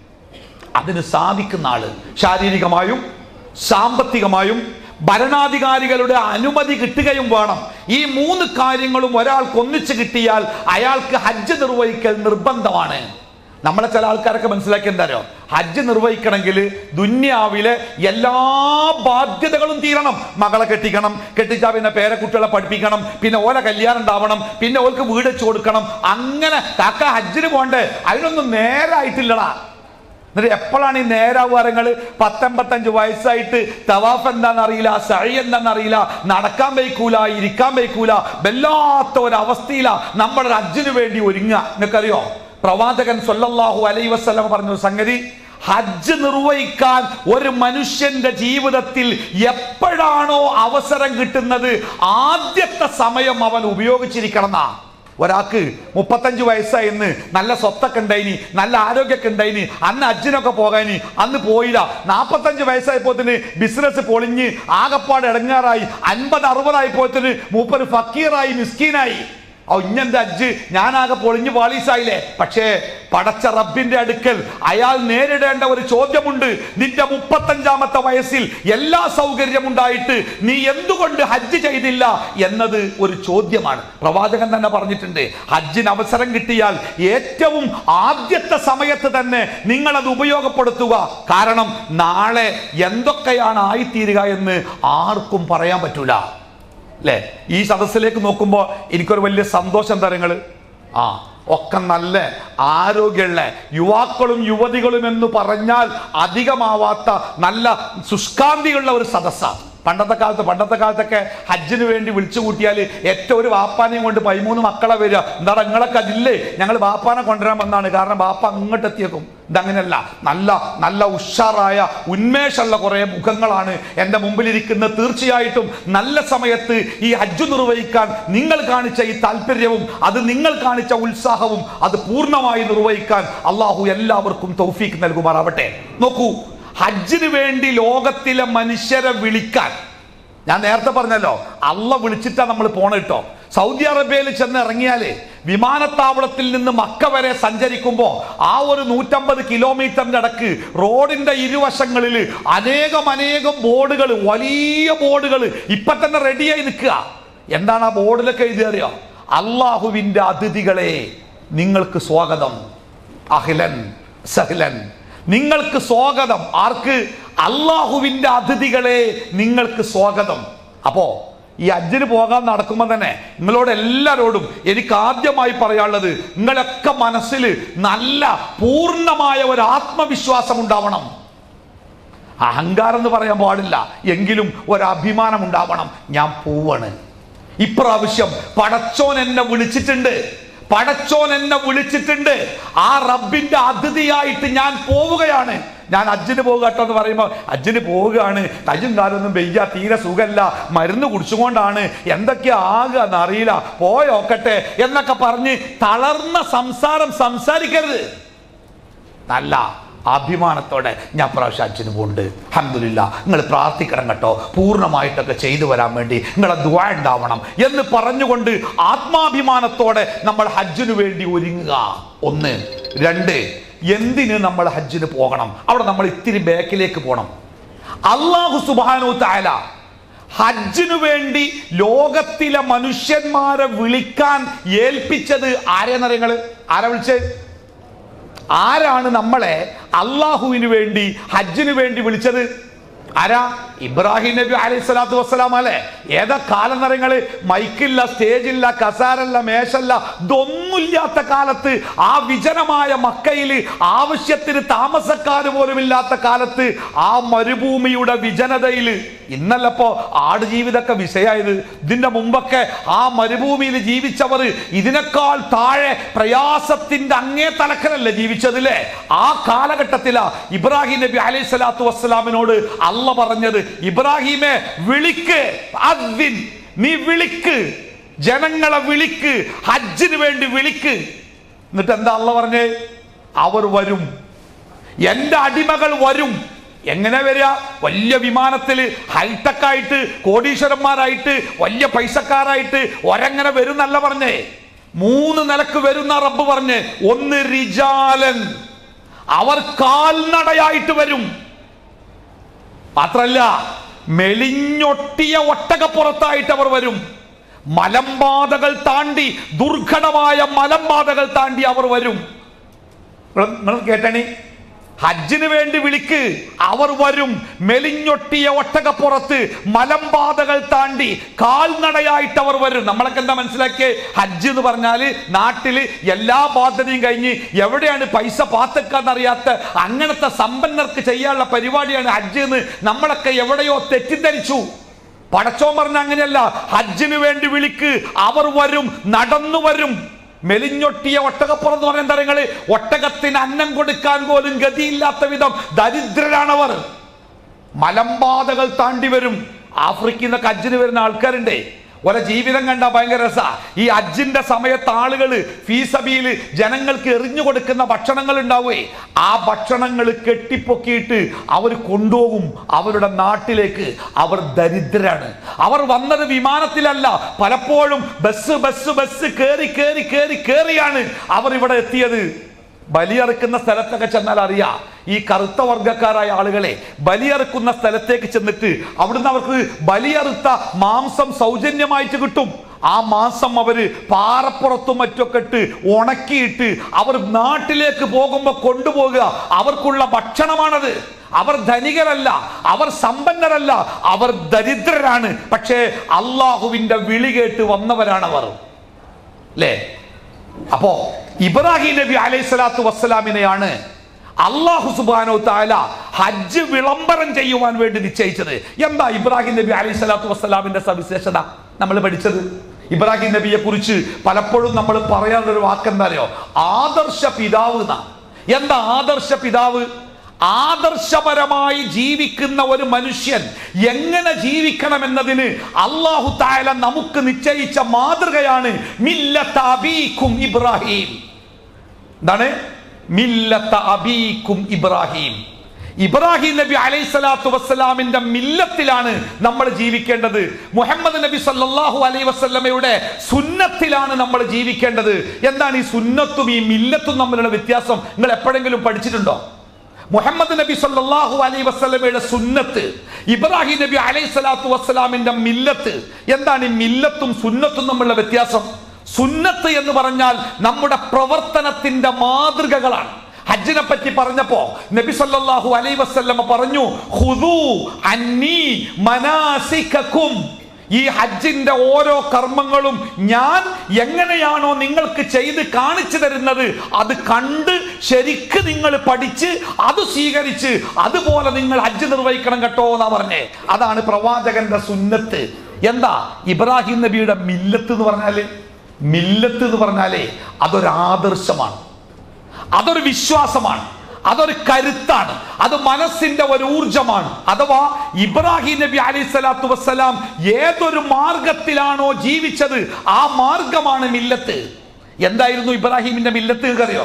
അതിന് സാധിക്കുന്ന ആള് ശാരീരികമായും സാമ്പത്തികമായും ഭരണാധികാരികളുടെ അനുമതി കിട്ടുകയും വേണം ഈ മൂന്ന് കാര്യങ്ങളും ഒരാൾക്ക് ഒന്നിച്ച് കിട്ടിയാൽ അയാൾക്ക് ഹജ്ജ് നിർവഹിക്കൽ നിർബന്ധമാണ് നമ്മളെ ചില ആൾക്കാരൊക്കെ മനസ്സിലാക്കി എന്താരോ ഹജ്ജ് നിർവഹിക്കണമെങ്കിൽ ദുന്യാവിലെ എല്ലാ ബാധ്യതകളും തീരണം മകളെ കെട്ടിക്കണം കെട്ടിച്ചാൽ പിന്നെ പേരക്കുട്ടികളെ പഠിപ്പിക്കണം പിന്നെ ഓല കല്യാണം ഉണ്ടാവണം പിന്നെ ഓൾക്ക് വീട് വെച്ച് കൊടുക്കണം അങ്ങനെ കാക്ക ഹജ്ജിന് പോണ്ടേ അതിനൊന്നും നേരായിട്ടില്ലടാ എന്നിട്ട് എപ്പോഴാണ് ഈ നേരാവുകാരങ്ങൾ പത്തൊമ്പത്തഞ്ച് വയസ്സായിട്ട് തവാഫ് എന്താണെന്ന് അറിയില്ല സഴി എന്താണെന്ന് അറിയില്ല നടക്കാൻ വയ്ക്കൂല ഇരിക്കാൻ വയ്ക്കൂല വല്ലാത്ത ഒരു അവസ്ഥയിലാ നമ്മുടെ ഹജ്ജിന് വേണ്ടി ഒരുങ്ങുക നിനക്കറിയോ പ്രവാചകൻ സല്ലല്ലാഹു അലൈഹി വസല്ലം പറഞ്ഞ ഒരു സംഗതി ഹജ്ജ് നിർവഹിക്കാൻ ഒരു മനുഷ്യന്റെ ജീവിതത്തിൽ എപ്പോഴാണോ അവസരം കിട്ടുന്നത് ആദ്യത്തെ സമയം അവൻ ഉപയോഗിച്ചിരിക്കണം എന്നാ ഒരാൾക്ക് മുപ്പത്തഞ്ച് വയസ്സായിന്ന് നല്ല സ്വത്തൊക്കെ ഉണ്ടായിനി നല്ല ആരോഗ്യമൊക്കെ ഉണ്ടായിനി അന്ന് അജ്ജിനൊക്കെ പോകാനി അന്ന് പോയില്ല നാൽപ്പത്തഞ്ച് വയസ്സായപ്പോത്തിന് ബിസിനസ് പൊളിഞ്ഞ് ആകപ്പാട് ഇടങ്ങാറായി അൻപത് അറുപതായപ്പോത്തിന് മൂപ്പര് ഫക്കീറായി മിസ്കീനായി ഓ ഇഞ്ഞെന്റെ അജ്ജ് ഞാനാകെ പൊളിഞ്ഞു പാളീസായില്ലേ പക്ഷേ പടച്ച റബ്ബിന്റെ അടുക്കൽ അയാൾ നേരിടേണ്ട ഒരു ചോദ്യമുണ്ട് നിന്റെ മുപ്പത്തഞ്ചാമത്തെ വയസ്സിൽ എല്ലാ സൗകര്യമുണ്ടായിട്ട് നീ എന്തുകൊണ്ട് ഹജ്ജ് ചെയ്തില്ല എന്നത് ഒരു ചോദ്യമാണ് പ്രവാചകൻ തന്നെ പറഞ്ഞിട്ടുണ്ട് ഹജ്ജിന് അവസരം കിട്ടിയാൽ ഏറ്റവും ആദ്യത്തെ സമയത്ത് തന്നെ നിങ്ങൾ അത് ഉപയോഗപ്പെടുത്തുക കാരണം നാളെ എന്തൊക്കെയാണ് ആയിത്തീരുക എന്ന് ആർക്കും പറയാൻ പറ്റൂല അല്ലേ ഈ സദസ്സിലേക്ക് നോക്കുമ്പോൾ എനിക്കൊരു വലിയ സന്തോഷം തരങ്ങൾ ആ ഒക്കെ നല്ല ആരോഗ്യമുള്ള യുവാക്കളും യുവതികളും എന്ന് പറഞ്ഞാൽ അധികമാവാത്ത നല്ല ശുഷ്കാന്തിയുള്ള ഒരു സദസ്സാണ് പണ്ടത്തെ കാലത്ത് പണ്ടത്തെ കാലത്തൊക്കെ ഹജ്ജിന് വേണ്ടി വിളിച്ചു കൂട്ടിയാൽ ഏറ്റവും ഒരു വാപ്പാനെയും കൊണ്ട് പതിമൂന്ന് മക്കളെ വരിക എന്താണ് നിങ്ങളൊക്കെ അതില്ലേ ഞങ്ങൾ വാപ്പാനെ കൊണ്ടുവരാൻ വന്നാണ് കാരണം വാപ്പ അങ്ങോട്ട് എത്തിയേക്കും ഇതങ്ങനെയല്ല നല്ല നല്ല ഉഷാറായ ഉന്മേഷമുള്ള കുറേ മുഖങ്ങളാണ് എൻ്റെ മുമ്പിലിരിക്കുന്നത് തീർച്ചയായിട്ടും നല്ല സമയത്ത് ഈ ഹജ്ജ് നിർവഹിക്കാൻ നിങ്ങൾ കാണിച്ച ഈ താല്പര്യവും അത് നിങ്ങൾ കാണിച്ച ഉത്സാഹവും അത് പൂർണ്ണമായി നിർവഹിക്കാൻ അള്ളാഹു എല്ലാവർക്കും തൗഫീക്ക് നൽകുമാറാവട്ടെ നോക്കൂ ഹജ്ജിന് വേണ്ടി ലോകത്തിലെ മനുഷ്യരെ വിളിക്കാൻ ഞാൻ നേരത്തെ പറഞ്ഞല്ലോ അള്ള വിളിച്ചിട്ടാ നമ്മൾ പോണ കേട്ടോ സൗദി അറേബ്യയിൽ ചെന്ന് ഇറങ്ങിയാല് വിമാനത്താവളത്തിൽ നിന്ന് മക്ക വരെ സഞ്ചരിക്കുമ്പോൾ ആ ഒരു നൂറ്റമ്പത് കിലോമീറ്ററിന്റെ ഇടക്ക് റോഡിന്റെ ഇരുവശങ്ങളിൽ അനേകം അനേകം ബോർഡുകൾ വലിയ ബോർഡുകൾ ഇപ്പൊ തന്നെ റെഡിയായി നിൽക്കുക എന്താണ് ആ ബോർഡിലൊക്കെ എഴുതി അറിയോ അള്ളാഹുവിന്റെ അതിഥികളെ നിങ്ങൾക്ക് സ്വാഗതം അഹിലൻ സഹിലൻ നിങ്ങൾക്ക് സ്വാഗതം ആർക്ക് അള്ളാഹുവിന്റെ അതിഥികളെ നിങ്ങൾക്ക് സ്വാഗതം അപ്പോ ഈ അജ്ജിന് പോകാൻ നടക്കുമ്പോൾ തന്നെ നിങ്ങളോട് എല്ലാവരോടും എനിക്ക് ആദ്യമായി പറയാനുള്ളത് നിങ്ങളൊക്കെ മനസ്സിൽ നല്ല പൂർണ്ണമായ ഒരു ആത്മവിശ്വാസം ഉണ്ടാവണം അഹങ്കാരം എന്ന് പറയാൻ പാടില്ല എങ്കിലും ഒരു അഭിമാനം ഉണ്ടാവണം ഞാൻ പോവാണ് ഇപ്രാവശ്യം പടച്ചോൻ എന്നെ വിളിച്ചിട്ടുണ്ട് പടച്ചോൻ എന്നെ വിളിച്ചിട്ടുണ്ട് ആ റബ്ബിന്റെ അതിഥിയായിട്ട് ഞാൻ പോവുകയാണ് ഞാൻ അജ്ജിന് പോകുക കേട്ടോ എന്ന് പറയുമ്പോൾ അജ്ജിന് പോവുകയാണ് തജും കാലൊന്നും വെയ്യ തീരെ സുഖമല്ല മരുന്ന് കുടിച്ചുകൊണ്ടാണ് എന്തൊക്കെയാ ആകുക എന്നറിയില്ല പോയോക്കട്ടെ എന്നൊക്കെ പറഞ്ഞ് തളർന്ന സംസാരം സംസാരിക്കരുത് നല്ല അഭിമാനത്തോടെ ഞാൻ പ്രാവശ്യം അച്ഛന് പോകുന്നുണ്ട് അഹമ്മദില്ല നിങ്ങൾ പ്രാർത്ഥിക്കണം കേട്ടോ പൂർണ്ണമായിട്ടൊക്കെ ചെയ്തു വരാൻ വേണ്ടി നിങ്ങളെ ദ്വാ ഉണ്ടാവണം എന്ന് പറഞ്ഞുകൊണ്ട് ആത്മാഭിമാനത്തോടെ നമ്മൾ ഹജ്ജിനു വേണ്ടി ഒരുങ്ങുക ഒന്ന് രണ്ട് എന്തിന് നമ്മൾ ഹജ്ജിന് പോകണം അവിടെ നമ്മൾ ഇത്തിരി ബാക്കിലേക്ക് പോകണം അള്ളാഹു സുബാനോ തായാല ഹജ്ജിനു വേണ്ടി ലോകത്തിലെ മനുഷ്യന്മാരെ വിളിക്കാൻ ഏൽപ്പിച്ചത് ആരെന്നറിയങ്ങള് ആരാ വിളിച്ചത് ആരാണ് നമ്മളെ അള്ളാഹുവിന് വേണ്ടി ഹജ്ജിന് വേണ്ടി വിളിച്ചത് ആരാ ഇബ്രാഹിം നബി അലൈഹി സ്വലാത്തു വസ്സലാം അല്ലെ ഏതാ കാലനരങ്ങള് മൈക്കില്ല സ്റ്റേജില്ല കസാരല്ല മേശല്ല ഇതൊന്നുമില്ലാത്ത കാലത്ത് ആ വിജനമായ മക്കയില് ആവശ്യത്തിന് താമസക്കാര് പോലും ഇല്ലാത്ത കാലത്ത് ആ മരുഭൂമിയുടെ വിജനതയില് ഇന്നല്ലപ്പോ ആടുജീവിതമൊക്കെ വിഷയായത് ഇതിന്റെ മുമ്പൊക്കെ ആ മരുഭൂമിയിൽ ജീവിച്ചവർ ഇതിനേക്കാൾ താഴെ പ്രയാസത്തിന്റെ അങ്ങേ തലക്കലല്ലേ ജീവിച്ചതില്ലേ ആ കാലഘട്ടത്തിലാ ഇബ്രാഹിം നബി അലൈഹി സ്വലാത്തു വസ്സലാമിനോട് അല്ല പറഞ്ഞത് ഇബ്രാഹിമെ വിളിക്ക് അദ്ദിൻ നീ വിളിക്ക് ജനങ്ങളെ വിളിക്ക് ഹജ്ജിന് വേണ്ടി വിളിക്ക് എന്നിട്ട് എന്താ അല്ല പറഞ്ഞേ അവർ വരും എന്റെ അടിമകൾ വരും എങ്ങനെ വരിക വലിയ വിമാനത്തിൽ ഹൈടെക് ആയിട്ട് കോടീശ്വരന്മാരായിട്ട് വലിയ പൈസക്കാരായിട്ട് ഒരെങ്ങനെ വരും എന്നല്ല പറഞ്ഞേ മൂന്ന് നിലക്ക് വരുന്ന റബ്ബ് പറഞ്ഞ് ഒന്ന് റിജാലൻ അവർ കാൽനടയായിട്ട് വരും മാത്രല്ല മെലിഞ്ഞൊട്ടിയ ഒട്ടകപ്പുറത്തായിട്ട് അവർ വരും മലമ്പാതകൾ താണ്ടി ദുർഘടമായ മലമ്പാതകൾ താണ്ടി അവർ വരും നിങ്ങൾ കേട്ടണി ഹജ്ജിന് വേണ്ടി വിളിക്ക് അവർ വരും മെലിഞ്ഞൊട്ടിയ ഒട്ടകപ്പുറത്ത് മലമ്പാതകൾ താണ്ടി കാൽനടയായിട്ട് അവർ വരും നമ്മളൊക്കെ എന്താ മനസ്സിലാക്കിയേ ഹജ്ജ് എന്ന് പറഞ്ഞാല് നാട്ടില് എല്ലാ ബാധ്യതയും കഴിഞ്ഞ് എവിടെയാണ് പൈസ പാത്തക്കാന്നറിയാത്ത അങ്ങനത്തെ സമ്പന്നർക്ക് ചെയ്യാനുള്ള പരിപാടിയാണ് ഹജ്ജ് എന്ന് നമ്മളൊക്കെ എവിടെയോ തെറ്റിദ്ധരിച്ചു പടച്ചോൻ പറഞ്ഞ അങ്ങനെയല്ല ഹജ്ജിന് വേണ്ടി വിളിക്ക് അവർ വരും നടന്നു വരും മെലിഞ്ഞൊട്ടിയ ഒട്ടകപ്പുറം എന്ന് പറയുന്ന തരങ്ങള് ഒട്ടകത്തിന് അന്നം കൊടുക്കാൻ പോലും ഗതിയില്ലാത്ത വിധം ദരിദ്രരാണവർ മലമ്പാതകൾ താണ്ടി വരും ആഫ്രിക്കയിൽ നിന്നൊക്കെ ഹജ്ജിന് വരുന്ന ആൾക്കാരുണ്ടേ ഒരെ ജീവിതം കണ്ട ഭയങ്കര രസ ഈ അജ്ജിന്റെ സമയത്ത് ആളുകൾ ഫീസബിയിൽ ജനങ്ങൾക്ക് എറിഞ്ഞു കൊടുക്കുന്ന ഭക്ഷണങ്ങൾ ഉണ്ടാവുകയെ ആ ഭക്ഷണങ്ങൾ കെട്ടിപ്പൊക്കിയിട്ട് അവർ കൊണ്ടുപോകും അവരുടെ നാട്ടിലേക്ക് അവർ ദരിദ്രരാണ് അവർ വന്നത് വിമാനത്തിലല്ല പലപ്പോഴും ബസ് ബസ് ബസ് കേറി കേറി കേറി കേറിയാണ് അവർ ഇവിടെ എത്തിയത് ബലിയറുക്കുന്ന സ്ഥലത്തൊക്കെ ചെന്നാൽ അറിയാം ഈ കറുത്ത വർഗക്കാരായ ആളുകളെ ബലിയറുക്കുന്ന സ്ഥലത്തേക്ക് ചെന്നിട്ട് അവിടുന്ന് അവർക്ക് ബലിയറുത്ത മാംസം സൗജന്യമായിട്ട് കിട്ടും ആ മാംസം അവര് പാറപ്പുറത്തും മറ്റൊക്കെ ഇട്ട് ഉണക്കിയിട്ട് അവർ നാട്ടിലേക്ക് പോകുമ്പോൾ കൊണ്ടുപോകുക അവർക്കുള്ള ഭക്ഷണമാണത് അവർ ധനികരല്ല അവർ സമ്പന്നരല്ല അവർ ദരിദ്രരാണ് പക്ഷേ അള്ളാഹുവിന്റെ വിളി കേട്ട് വന്നവരാണവർ അല്ലേ അപ്പോ ഇബ്രാഹിം നബി അലൈഹി സ്വലാത്തു വസ്സലാമിനെയാണ് അള്ളാഹു സുബാനോ താല ഹജ്ജ് വിളംബരം ചെയ്യുവാൻ വേണ്ടി നിശ്ചയിച്ചത് എന്താ ഇബ്രാഹിം നബി അലൈഹി സ്വലാത്തു വസ്സലാമിന്റെ സവിശേഷത നമ്മൾ പഠിച്ചത് ഇബ്രാഹിം നബിയെ കുറിച്ച് പലപ്പോഴും നമ്മൾ പറയാനുള്ള ഒരു വാക്കെന്താ അറിയോ ആദർശ പിതാവ് എന്നാ എന്താ ആദർശ പിതാവ് ആദർശപരമായി ജീവിക്കുന്ന ഒരു മനുഷ്യൻ എങ്ങനെ ജീവിക്കണം എന്നതിന് അള്ളാഹു താല നമുക്ക് നിശ്ചയിച്ച മാതൃകയാണ് മില്ലത്ത അബീക്കും ഇബ്രാഹിം എന്താണ് മില്ലത്ത അബീക്കും ഇബ്രാഹിം ഇബ്രാഹിം നബി അലൈഹി സ്വലാത്തു വസ്സലാമിന്റെ മില്ലത്തിലാണ് നമ്മൾ ജീവിക്കേണ്ടത് മുഹമ്മദ് നബി സല്ലല്ലാഹു അലൈഹി വസല്ലമയുടെ സുന്നത്തിലാണ് നമ്മൾ ജീവിക്കേണ്ടത് എന്താണ് ഈ സുന്നത്തും ഈ മില്ലത്തും തമ്മിലുള്ള വ്യത്യാസം നിങ്ങൾ എപ്പോഴെങ്കിലും പഠിച്ചിട്ടുണ്ടോ മുഹമ്മദ് നബി സല്ലല്ലാഹു അലൈഹി വസല്ലമയുടെ സുന്നത്ത് ഇബ്രാഹിം നബി അലൈഹി സ്വലാത്തു വസ്സലാമിന്റെ മില്ലത്ത് എന്താണ് ഈ മില്ലത്തും സുന്നത്തും തമ്മിലുള്ള വ്യത്യാസം സുന്നത്ത് എന്ന് പറഞ്ഞാൽ നമ്മുടെ പ്രവർത്തനത്തിന്റെ മാതൃകകളാണ് ഹജ്ജിനെ പറ്റി പറഞ്ഞപ്പോ നബി സല്ലല്ലാഹു അലൈഹി വസല്ലമ പറഞ്ഞു ഖുദൂ അന്നി മനാസികക്കും ഈ ഹജ്ജിന്റെ ഓരോ കർമ്മങ്ങളും ഞാൻ എങ്ങനെയാണോ നിങ്ങൾക്ക് ചെയ്ത് കാണിച്ചു തരുന്നത് അത് കണ്ട് ശരിക്ക് നിങ്ങൾ പഠിച്ച് അത് സ്വീകരിച്ച് അതുപോലെ നിങ്ങൾ ഹജ്ജ് നിർവഹിക്കണം കേട്ടോ എന്നാ പറഞ്ഞേ അതാണ് പ്രവാചകന്റെ സുന്നത്ത് എന്താ ഇബ്രാഹിം നബിയുടെ മില്ലത്ത് എന്ന് പറഞ്ഞാല് മില്ലത്ത് എന്ന് പറഞ്ഞാലേ അതൊരു ആദർശമാണ് അതൊരു വിശ്വാസമാണ് അതൊരു കരുത്താണ് അത് മനസ്സിന്റെ ഒരു ഊർജമാണ് അഥവാ ഇബ്രാഹിം നബി അലൈഹി സ്വലാത്തു വസ്സലാം ഏതൊരു മാർഗത്തിലാണോ ജീവിച്ചത് ആ മാർഗമാണ് മില്ലത്ത് എന്തായിരുന്നു ഇബ്രാഹിമിന്റെ മില്ലത്ത് അറിയോ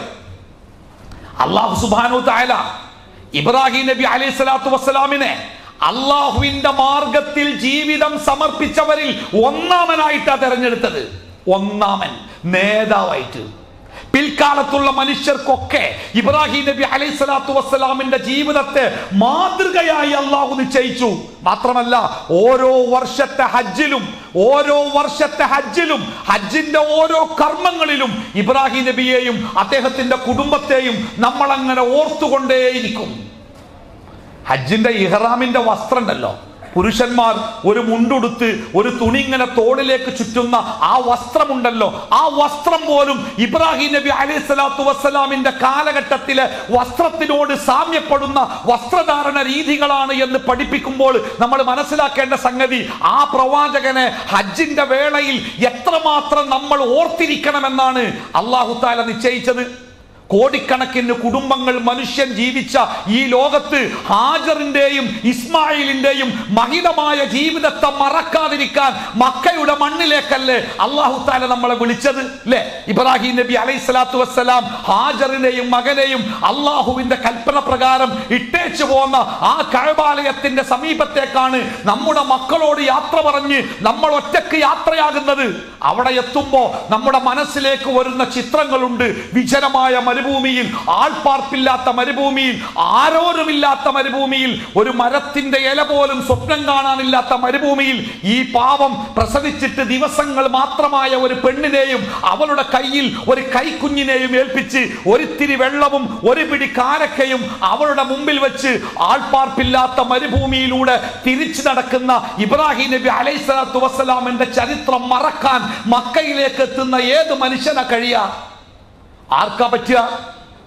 അള്ളാഹു സുബാനു തായാല ഇബ്രാഹിം നബി അലൈഹി സ്വലാത്തു വസ്സലാമിനെ അള്ളാഹുവിന്റെ മാർഗത്തിൽ ജീവിതം സമർപ്പിച്ചവരിൽ ഒന്നാമനായിട്ടാ തെരഞ്ഞെടുത്തത് ഒന്നാമൻ നേതാവായിട്ട് പിൽക്കാലത്തുള്ള മനുഷ്യർക്കൊക്കെ ഇബ്രാഹിം നബി അലൈഹി സ്വലാത്തു വസ്സലാമിന്റെ ജീവിതത്തെ മാതൃകയായി അള്ളാഹു നിശ്ചയിച്ചു മാത്രമല്ല ഓരോ വർഷത്തെ ഹജ്ജിലും ഓരോ വർഷത്തെ ഹജ്ജിലും ഹജ്ജിന്റെ ഓരോ കർമ്മങ്ങളിലും ഇബ്രാഹിം നബിയെയും അദ്ദേഹത്തിന്റെ കുടുംബത്തെയും നമ്മൾ അങ്ങനെ ഓർത്തുകൊണ്ടേയിരിക്കും ഹജ്ജിന്റെ ഇഹ്റാമിന്റെ വസ്ത്രം ഉണ്ടല്ലോ പുരുഷന്മാർ ഒരു മുണ്ടുടുത്ത് ഒരു തുണി ഇങ്ങനെ തോളിലേക്ക് ചുറ്റുന്ന ആ വസ്ത്രമുണ്ടല്ലോ ആ വസ്ത്രം പോലും ഇബ്രാഹിം നബി അലൈഹി സ്വലാത്തു വസ്സലാമിന്റെ കാലഘട്ടത്തിലെ വസ്ത്രത്തിനോട് സാമ്യപ്പെടുന്ന വസ്ത്രധാരണ രീതികളാണ് എന്ന് പഠിപ്പിക്കുമ്പോൾ നമ്മൾ മനസ്സിലാക്കേണ്ട സംഗതി ആ പ്രവാചകനെ ഹജ്ജിന്റെ വേളയിൽ എത്രമാത്രം നമ്മൾ ഓർത്തിരിക്കണമെന്നാണ് അള്ളാഹു താല നിശ്ചയിച്ചത് കോടിക്കണക്കിന് കുടുംബങ്ങൾ മനുഷ്യൻ ജീവിച്ച ഈ ലോകത്ത് ഹാജറിന്റെയും ഇസ്മായിലിന്റെയും മഹിതമായ ജീവിതത്തെ മറക്കാതിരിക്കാൻ മക്കയുടെ മണ്ണിലേക്കല്ലേ അള്ളാഹു താല നമ്മളെ വിളിച്ചത് അല്ലേ ഇബ്രാഹിം നബി അലൈഹി സ്വലാത്തു വസ്സലാം ഹാജറിനെയും മകനെയും അള്ളാഹുവിന്റെ കൽപ്പന പ്രകാരം ഇട്ടേച്ചു പോന്ന ആ കഴബാലയത്തിന്റെ സമീപത്തേക്കാണ് നമ്മുടെ മക്കളോട് യാത്ര പറഞ്ഞ് നമ്മൾ ഒറ്റക്ക് യാത്രയാകുന്നത് അവിടെ എത്തുമ്പോ നമ്മുടെ മനസ്സിലേക്ക് വരുന്ന ചിത്രങ്ങളുണ്ട് വിജനമായ മരുഭൂമിയിൽ ആൾപ്പാർപ്പില്ലാത്ത മരുഭൂമിയിൽ ആരോരുമില്ലാത്ത മരുഭൂമിയിൽ ഒരു മരത്തിന്റെ ഇല പോലും സ്വപ്നം കാണാനില്ലാത്ത മരുഭൂമിയിൽ ഈ പാവം പ്രസവിച്ചിട്ട് ദിവസങ്ങൾ മാത്രമായ ഒരു പെണ്ണിനെയും അവളുടെ കയ്യിൽ ഒരു കൈക്കുഞ്ഞിനെയും ഏൽപ്പിച്ച് ഒരിത്തിരി വെള്ളവും ഒരു പിടി കാരക്കയും അവളുടെ മുമ്പിൽ വെച്ച് ആൾപ്പാർപ്പില്ലാത്ത മരുഭൂമിയിലൂടെ തിരിച്ചു നടക്കുന്ന ഇബ്രാഹിം നബി അലൈഹി സ്വലാത്തു വസ്സലാമിന്റെ ചരിത്രം മറക്കാൻ മക്കയിലേക്ക് എത്തുന്ന ഏത് മനുഷ്യനെ കഴിയാ ആർക്കാ പറ്റുക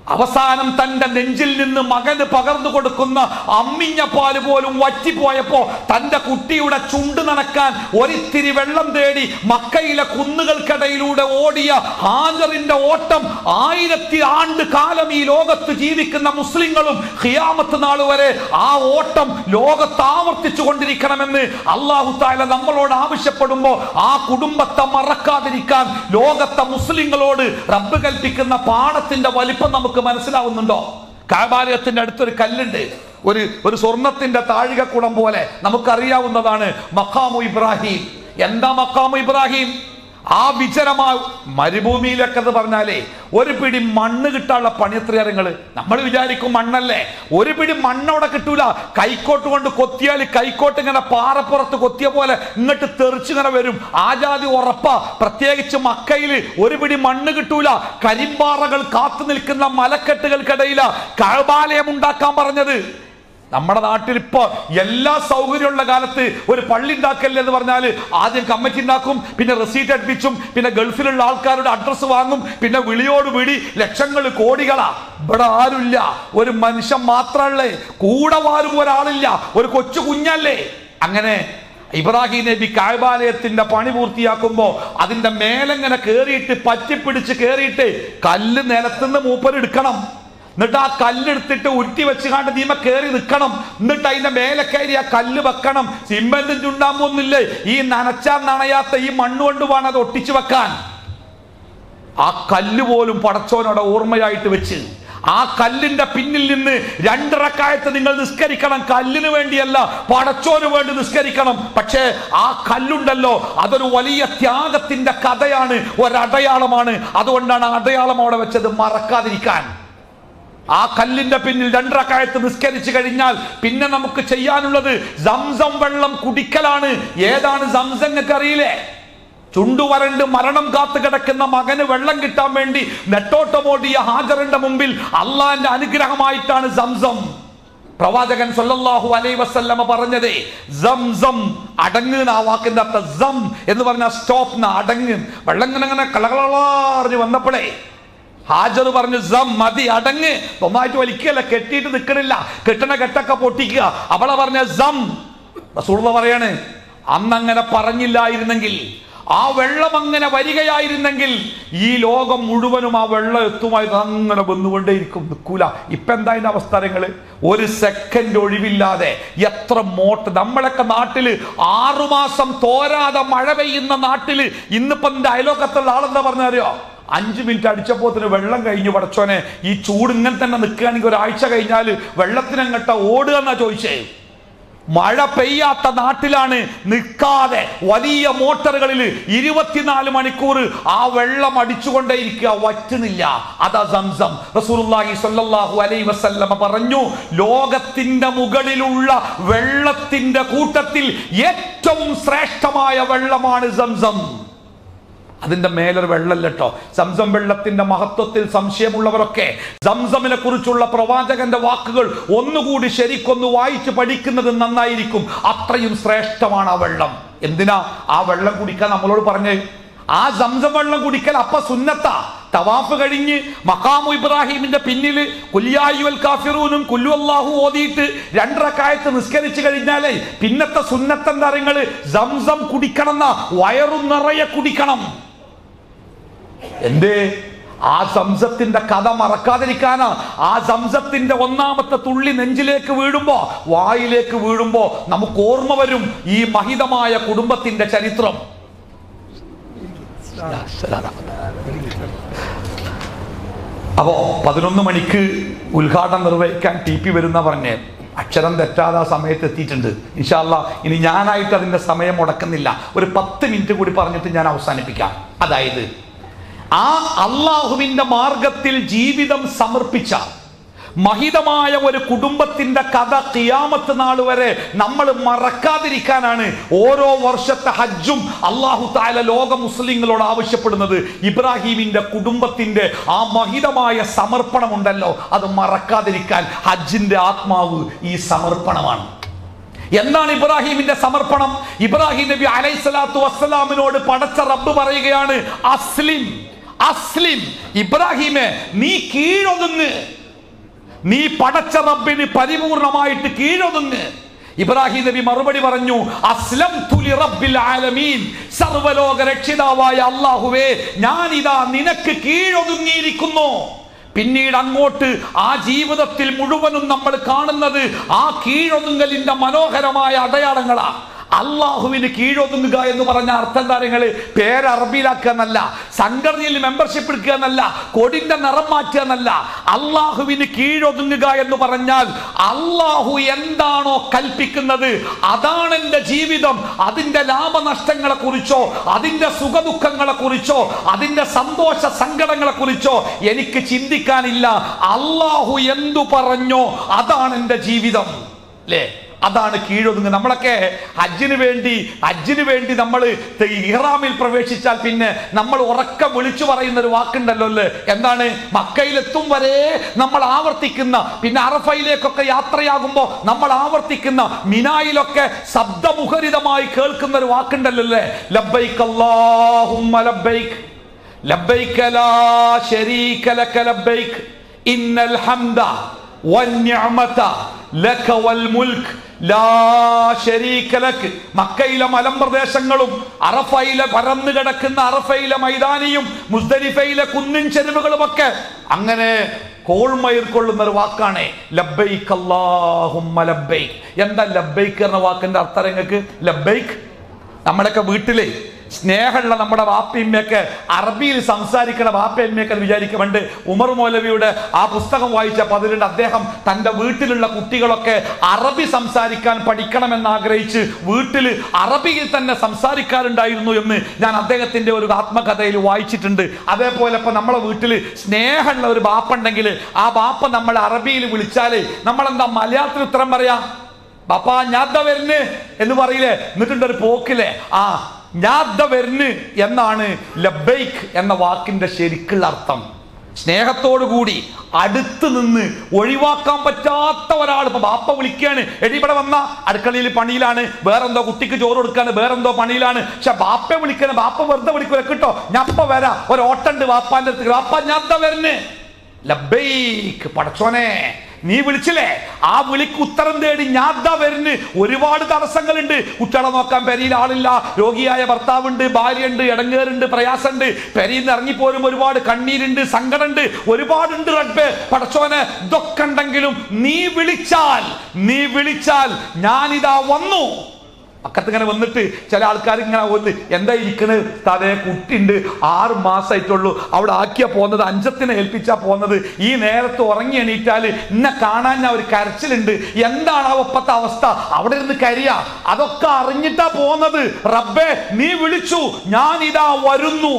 അവസാനം തന്റെ നെഞ്ചിൽ നിന്ന് മകന് പകർന്നു കൊടുക്കുന്ന അമ്മിഞ്ഞ പാല് പോലും വറ്റിപ്പോയപ്പോ തന്റെ കുട്ടിയുടെ ചുണ്ട് നനക്കാൻ ഒരിത്തിരി വെള്ളം തേടി മക്കയിലെ കുന്നുകൾക്കിടയിലൂടെ ഓടിയ ഹാജറിന്റെ ഓട്ടം ആയിരത്തി ആണ്ട് കാലം ഈ ലോകത്ത് ജീവിക്കുന്ന മുസ്ലിങ്ങളും ഖിയാമത്ത് നാൾ വരെ ആ ഓട്ടം ലോകത്ത് ആവർത്തിച്ചു കൊണ്ടിരിക്കണമെന്ന് അള്ളാഹു താല നമ്മളോട് ആവശ്യപ്പെടുമ്പോ ആ കുടുംബത്തെ മറക്കാതിരിക്കാൻ ലോകത്തെ മുസ്ലിങ്ങളോട് റബ്ബ് കൽപ്പിക്കുന്ന പാഠത്തിന്റെ വലിപ്പം നമുക്ക് മനസ്സിലാവുന്നുണ്ടോ കാബാലയത്തിന്റെ അടുത്തൊരു കല്ലുണ്ട് ഒരു ഒരു സ്വർണത്തിന്റെ താഴികക്കുടം പോലെ നമുക്കറിയാവുന്നതാണ് മക്കാമു ഇബ്രാഹിം എന്താ മക്കാമു ഇബ്രാഹിം ആ വിചരമായ മരുഭൂമിയിലൊക്കെ എന്ന് പറഞ്ഞാലേ ഒരു പിടി മണ്ണ് കിട്ടാനുള്ള പണി എത്രയാ നിങ്ങള് നമ്മൾ വിചാരിക്കും മണ്ണല്ലേ ഒരു പിടി മണ്ണ് അവിടെ കിട്ടൂല കൈക്കോട്ട് കൊണ്ട് കൊത്തിയാൽ കൈക്കോട്ട് ഇങ്ങനെ പാറപ്പുറത്ത് കൊത്തിയ പോലെ ഇങ്ങോട്ട് തെറിച്ചിങ്ങനെ വരും ആജാതി ഉറപ്പാ പ്രത്യേകിച്ച് മക്കയില് ഒരു പിടി മണ്ണ് കിട്ടൂല കരിമ്പാറകൾ കാത്തു നിൽക്കുന്ന മലക്കെട്ടുകൾക്കിടയില കഴബാലയം ഉണ്ടാക്കാൻ പറഞ്ഞത് നമ്മുടെ നാട്ടിൽ ഇപ്പൊ എല്ലാ സൗകര്യമുള്ള കാലത്ത് ഒരു പള്ളി ഉണ്ടാക്കല്ലേ എന്ന് പറഞ്ഞാൽ ആദ്യം കമ്മിറ്റി ഉണ്ടാക്കും പിന്നെ റെസീറ്റ് അടുപ്പിച്ചും പിന്നെ ഗൾഫിലുള്ള ആൾക്കാരുടെ അഡ്രസ്സ് വാങ്ങും പിന്നെ വിളിയോട് വിളി ലക്ഷങ്ങൾ കോടികളാ ഇവിടെ ആരുമില്ല ഒരു മനുഷ്യൻ മാത്രമല്ലേ കൂടെ വാരും ഒരാളില്ല ഒരു കൊച്ചു കുഞ്ഞല്ലേ അങ്ങനെ ഇബ്രാഹിം നബി കായബാലയത്തിന്റെ പണി പൂർത്തിയാക്കുമ്പോ അതിന്റെ മേലെങ്ങനെ കേറിയിട്ട് പറ്റിപ്പിടിച്ച് കേറിയിട്ട് കല്ല് നിലത്തുനിന്ന് മൂപ്പരെടുക്കണം എന്നിട്ട് ആ കല്ലെടുത്തിട്ട് ഉരുട്ടി വെച്ച് കണ്ട് നീമ കയറി നിൽക്കണം എന്നിട്ട് അതിന്റെ മേലെ കയറി ആ കല്ല് വെക്കണം സിമെന്റും ചുണ്ടാമ്പൊന്നുമില്ലേ ഈ നനച്ചാൽ നനയാത്ത ഈ മണ്ണ് കൊണ്ട് വേണം അത് ഒട്ടിച്ചു വെക്കാൻ ആ കല്ല് പോലും പടച്ചോനോടെ ഓർമ്മയായിട്ട് വെച്ച് ആ കല്ലിന്റെ പിന്നിൽ നിന്ന് രണ്ടിറക്കായത്ത് നിങ്ങൾ നിസ്കരിക്കണം കല്ലിന് വേണ്ടിയല്ല പടച്ചോന് വേണ്ടി നിസ്കരിക്കണം പക്ഷേ ആ കല്ലുണ്ടല്ലോ അതൊരു വലിയ ത്യാഗത്തിന്റെ കഥയാണ് ഒരടയാളമാണ് അതുകൊണ്ടാണ് ആ അടയാളം അവിടെ വെച്ചത് മറക്കാതിരിക്കാൻ ആ കല്ലിന്റെ പിന്നിൽ രണ്ടരക്കായത്ത് നിസ്കരിച്ചു കഴിഞ്ഞാൽ പിന്നെ നമുക്ക് ചെയ്യാനുള്ളത് സംസം വെള്ളം കുടിക്കലാണ് ഏതാണ് സംസം നിങ്ങൾക്ക് അറിയില്ലേ ചുണ്ടുവരണ്ട് മരണം കാത്തു കിടക്കുന്ന മകന് വെള്ളം കിട്ടാൻ വേണ്ടി നെട്ടോട്ടമോടിയ ഹാജറിന്റെ മുമ്പിൽ അള്ളാന്റെ അനുഗ്രഹമായിട്ടാണ് സംസം പ്രവാചകൻ സല്ലല്ലാഹു അലൈഹി വസല്ലമ പറഞ്ഞത് സംസം അടങ്ങ് ആ വാക്കിന്റെ അർത്ഥം സം എന്ന് പറഞ്ഞ സ്റ്റോപ്പ് ന അടങ്ങ് വെള്ളം ഇങ്ങനെ ഇങ്ങനെ കളകളറിഞ്ഞ് വന്നപ്പോഴേ ഹാജർ പറഞ്ഞു സം മതി അടങ്ങ് ഒന്നായിട്ട് വലിക്കല്ല കെട്ടിയിട്ട് നിൽക്കണില്ല കെട്ടണ കെട്ടൊക്കെ പൊട്ടിക്കുക അവളെ പറഞ്ഞ സം റസൂള്ള പറയാണ് അന്നങ്ങനെ പറഞ്ഞില്ലായിരുന്നെങ്കിൽ ആ വെള്ളം അങ്ങനെ വരികയായിരുന്നെങ്കിൽ ഈ ലോകം മുഴുവനും ആ വെള്ളം എത്തുമായി അങ്ങനെ വന്നുകൊണ്ടേയിരിക്കും നിൽക്കൂല ഇപ്പൊ എന്താ അതിന്റെ അവസ്ഥ നിങ്ങള് ഒരു സെക്കൻഡ് ഒഴിവില്ലാതെ എത്ര മോട്ട് നമ്മളൊക്കെ നാട്ടില് ആറുമാസം തോരാതെ മഴ പെയ്യുന്ന നാട്ടില് ഇന്നിപ്പോ എന്റെ അയലോക്കത്തുള്ള ആളെന്താ പറഞ്ഞറിയോ അഞ്ച് മിനിറ്റ് അടിച്ചപ്പോത്തിന് വെള്ളം കഴിഞ്ഞു പടച്ചോനെ ഈ ചൂട് ഇങ്ങനെ തന്നെ നിൽക്കുകയാണെങ്കിൽ ഒരാഴ്ച കഴിഞ്ഞാൽ വെള്ളത്തിനങ്ങട്ട ഓടുക എന്നാ ചോദിച്ചേ മഴ പെയ്യാത്ത നാട്ടിലാണ് നിൽക്കാതെ വലിയ മോട്ടറുകളിൽ ഇരുപത്തിനാല് മണിക്കൂർ ആ വെള്ളം അടിച്ചുകൊണ്ടേയിരിക്കുക വറ്റുന്നില്ല അതാ സംസം റസൂലുള്ളാഹി സ്വല്ലല്ലാഹു അലൈഹി വസല്ലമ പറഞ്ഞു ലോകത്തിന്റെ മുകളിലുള്ള വെള്ളത്തിന്റെ കൂട്ടത്തിൽ ഏറ്റവും ശ്രേഷ്ഠമായ വെള്ളമാണ് സംസം അതിന്റെ മേലൊരു വെള്ളമല്ല കേട്ടോ സംസം വെള്ളത്തിന്റെ മഹത്വത്തിൽ സംശയമുള്ളവരൊക്കെ സംസമിനെ കുറിച്ചുള്ള പ്രവാചകന്റെ വാക്കുകൾ ഒന്നുകൂടി ശരിക്കൊന്ന് വായിച്ച് പഠിക്കുന്നത് നന്നായിരിക്കും അത്രയും ശ്രേഷ്ഠമാണ് ആ വെള്ളം എന്തിനാ ആ വെള്ളം കുടിക്കാൻ നമ്മളോട് പറഞ്ഞേ ആ സംസം വെള്ളം കുടിക്കൽ അപ്പ സുന്നത്ത തവാഫ് കഴിഞ്ഞ് മക്കാമു ഇബ്രാഹിമിന്റെ പിന്നിൽ കുല്യായുൽ കാഫിറൂനും കുല്ലു അല്ലാഹു ഓതിയിട്ട് രണ്ടരക്കായത്ത് നിസ്കരിച്ചു കഴിഞ്ഞാലേ പിന്നത്തെ സുന്നത്തന്റെ അറിങ്ങള് സംസം കുടിക്കണം എന്നാ വയറു നിറയെ കുടിക്കണം എന്തേ ആ സംസത്തിന്റെ കഥ മറക്കാതിരിക്കാനാ ആ സംസത്തിന്റെ ഒന്നാമത്തെ തുള്ളി നെഞ്ചിലേക്ക് വീഴുമ്പോ വായിലേക്ക് വീഴുമ്പോ നമുക്ക് ഓർമ്മ വരും ഈ മഹിതമായ കുടുംബത്തിന്റെ ചരിത്രം അപ്പോ പതിനൊന്ന് മണിക്ക് ഉദ്ഘാടനം നിർവഹിക്കാൻ ടി പി വരുന്ന പറഞ്ഞ് അക്ഷരം തെറ്റാതെ ആ സമയത്ത് എത്തിയിട്ടുണ്ട് ഇൻഷാല്ല ഇനി ഞാനായിട്ട് അതിന്റെ സമയം മുടക്കുന്നില്ല ഒരു പത്ത് മിനിറ്റ് കൂടി പറഞ്ഞിട്ട് ഞാൻ അവസാനിപ്പിക്കാം അതായത് ആ അള്ളാഹുവിന്റെ മാർഗത്തിൽ ജീവിതം സമർപ്പിച്ച മഹിതമായ ഒരു കുടുംബത്തിന്റെ കഥ കിയാമത്ത് നാൾ വരെ നമ്മൾ മറക്കാതിരിക്കാനാണ് ഓരോ വർഷത്തെ ഹജ്ജും അള്ളാഹു താല ലോക മുസ്ലിങ്ങളോട് ആവശ്യപ്പെടുന്നത് ഇബ്രാഹിമിന്റെ കുടുംബത്തിന്റെ ആ മഹിതമായ സമർപ്പണമുണ്ടല്ലോ അത് മറക്കാതിരിക്കാൻ ഹജ്ജിന്റെ ആത്മാവ് ഈ സമർപ്പണമാണ് എന്താണ് ഇബ്രാഹിമിന്റെ സമർപ്പണം ഇബ്രാഹിം നബി അലൈഹി സ്വലാത്തു വസ്സലാമിനോട് പടച്ച റബ്ബ് പറയുകയാണ് അസ്ലിം അസ്ലിം ഇബ്രാഹിമെ നീ കീഴൊതുങ്ങ് നീ പടച്ച റബ്ബിന് പരിപൂർണമായിട്ട് കീഴൊതുങ്ങ് ഇബ്രാഹിം നബി മറുപടി പറഞ്ഞു അസ്ലം തുലി റബ്ബിൽ ആലമീൻ സർവലോക രക്ഷിതാവായ അള്ളാഹുവേ ഞാൻ ഇതാ നിനക്ക് കീഴൊതുങ്ങിയിരിക്കുന്നു പിന്നീട് അങ്ങോട്ട് ആ ജീവിതത്തിൽ മുഴുവനും നമ്മൾ കാണുന്നത് ആ കീഴൊതുങ്ങലിന്റെ മനോഹരമായ അടയാളങ്ങളാ അള്ളാഹുവിന് കീഴൊതുങ്ങുക എന്ന് പറഞ്ഞ അർത്ഥം കാര്യങ്ങള് പേര് അറബിയിലാക്കുക എന്നല്ല സംഘടനയിൽ മെമ്പർഷിപ്പ് എടുക്കുക എന്നല്ല കൊടിന്റെ നിറം മാറ്റുക എന്നല്ല അള്ളാഹുവിന് കീഴൊതുങ്ങുക എന്ന് പറഞ്ഞാൽ അള്ളാഹു എന്താണോ കൽപ്പിക്കുന്നത് അതാണ് എൻ്റെ ജീവിതം അതിൻ്റെ ലാഭനഷ്ടങ്ങളെ കുറിച്ചോ അതിൻ്റെ സുഖദുഃഖങ്ങളെ കുറിച്ചോ അതിൻ്റെ സന്തോഷ സങ്കടങ്ങളെ കുറിച്ചോ എനിക്ക് ചിന്തിക്കാനില്ല അള്ളാഹു എന്തു പറഞ്ഞോ അതാണ് എൻ്റെ ജീവിതം അല്ലേ അതാണ് കീഴൊതുങ്ങ് നമ്മളൊക്കെ ഹജ്ജിന് വേണ്ടി ഹജ്ജിന് വേണ്ടി നമ്മൾ ഇഹ്റാമിൽ പ്രവേശിച്ചാൽ പിന്നെ നമ്മൾ ഉറക്കം വിളിച്ചു പറയുന്ന ഒരു വാക്കുണ്ടല്ലോ അല്ലേ എന്താണ് മക്കയിലെത്തും വരെ നമ്മൾ ആവർത്തിക്കുന്ന പിന്നെ അറഫയിലേക്കൊക്കെ യാത്രയാകുമ്പോൾ നമ്മൾ ആവർത്തിക്കുന്ന മിനായിലൊക്കെ ശബ്ദമുഖരിതമായി കേൾക്കുന്ന ഒരു വാക്കുണ്ടല്ലോ അല്ലേ ലബ്ബൈക്ക് അല്ലാഹുമ്മ ലബ്ബൈക്ക് ലബ്ബൈക ലാ ശരീക ലക ലബ്ബൈക്ക് ഇന്നൽ ഹംദ വന്നിഅമത ലക വൽ മുൽക്ക് ലാ ശരീക ലക് മക്കയിലെ മലമ്പ്രദേശങ്ങളും അറഫയിലെ പരന്നു കിടക്കുന്ന അറഫയിലെ മൈതാനിയും മുസ്ദലിഫയിലെ കുന്നിൻ ചെരുവുകളുമൊക്കെ അങ്ങനെ കോൾമയിർ കൊള്ളുന്ന ഒരു വാക്കാണ് ലബ്ബൈക്ക് അല്ലാഹുമ്മ ലബ്ബൈക്ക് എന്താ ലബ്ബൈക്ക് എന്ന വാക്കിന്റെ അർത്ഥം നിങ്ങൾക്ക് ലബ്ബൈക്ക് നമ്മുടെയൊക്കെ വീട്ടില് സ്നേഹമുള്ള നമ്മുടെ വാപ്പയമ്മയൊക്കെ അറബിയിൽ സംസാരിക്കണ വാപ്പയമ്മയൊക്കെ വിചാരിക്കുന്നുണ്ട് ഉമർ മൗലവിയുടെ ആ പുസ്തകം വായിച്ചപ്പോൾ അതിലുണ്ട് അദ്ദേഹം തൻ്റെ വീട്ടിലുള്ള കുട്ടികളൊക്കെ അറബി സംസാരിക്കാൻ പഠിക്കണമെന്ന് ആഗ്രഹിച്ച് വീട്ടിൽ അറബിയിൽ തന്നെ സംസാരിക്കാറുണ്ടായിരുന്നു എന്ന് ഞാൻ അദ്ദേഹത്തിന്റെ ഒരു ആത്മകഥയിൽ വായിച്ചിട്ടുണ്ട് അതേപോലെ ഇപ്പൊ നമ്മളെ വീട്ടിൽ സ്നേഹമുള്ള ഒരു ബാപ്പ ഉണ്ടെങ്കിൽ ആ ബാപ്പ നമ്മളെ അറബിയിൽ വിളിച്ചാൽ നമ്മളെന്താ മലയാളത്തിൽ ഉത്തരം പറയാ ബാപ്പ ഞാദ്ദ വരുന്ന് എന്ന് പറയില്ലേ എന്നിട്ടുണ്ട് ഒരു പോക്കില്ലേ ആ ഞാദ്ദ വരുന്ന് എന്നാണ് ലബൈക്ക് എന്ന വാക്കിന്റെ ശരിക്കുള്ള അർത്ഥം സ്നേഹത്തോടു കൂടി അടുത്ത് നിന്ന് ഒഴിവാക്കാൻ പറ്റാത്ത ഒരാൾ ഇപ്പൊ ബാപ്പ വിളിക്കാണ് എടി ഇവിടെ വന്ന അടുക്കളയിൽ പണിയിലാണ് വേറെന്തോ കുട്ടിക്ക് ചോറ് കൊടുക്കാണ് വേറെന്തോ പണിയിലാണ് പക്ഷെ ബാപ്പ വിളിക്കാണ് ബാപ്പ വെറുതെ വിളിക്കൂല കിട്ടോ ഞപ്പ വരാ ഒരു ഓട്ടണ്ട് ബാപ്പാന്റെ അടുത്ത് ബാപ്പ ഞാദ്ദ വരുന്ന് ലബൈക്ക് പടച്ചോനെ നീ വിളിച്ചില്ലേ ആ വിളിക്ക് ഉത്തരം തേടി ഞാദ്ദാ വരുന്ന് ഒരുപാട് തടസ്സങ്ങളുണ്ട് കുട്ടികളെ നോക്കാൻ പെരിയിൽ ആളില്ല രോഗിയായ ഭർത്താവുണ്ട് ഭാര്യയുണ്ട് ഇടങ്ങേറുണ്ട് പ്രയാസമുണ്ട് പെരിയിൽ നിന്ന് ഇറങ്ങിപ്പോരും ഒരുപാട് കണ്ണീരുണ്ട് സങ്കടമുണ്ട് ഒരുപാടുണ്ട് റബ്ബേ പടച്ചോനെ ഇതൊക്കെ ഉണ്ടെങ്കിലും നീ വിളിച്ചാൽ നീ വിളിച്ചാൽ ഞാനിതാ വന്നു പക്കത്ത് ഇങ്ങനെ വന്നിട്ട് ചില ആൾക്കാർ ഇങ്ങനെ വന്ന് എന്താ ഇരിക്കണ് തലേ കുട്ടിയുണ്ട് ആറ് മാസമായിട്ടുള്ളൂ അവിടെ ആക്കിയാ പോകുന്നത് അഞ്ചത്തിനെ ഏൽപ്പിച്ചാ പോകുന്നത് ഈ നേരത്ത് ഉറങ്ങി എണീറ്റാൽ ഇന്നെ കാണാൻ ഞാൻ ഒരു കരച്ചിലുണ്ട് എന്താണ് ആ ഒപ്പത്തെ അവസ്ഥ അവിടെ ഇരുന്ന് കരിയ അതൊക്കെ അറിഞ്ഞിട്ടാ പോകുന്നത് റബ്ബേ നീ വിളിച്ചു ഞാൻ ഇതാ വരുന്നു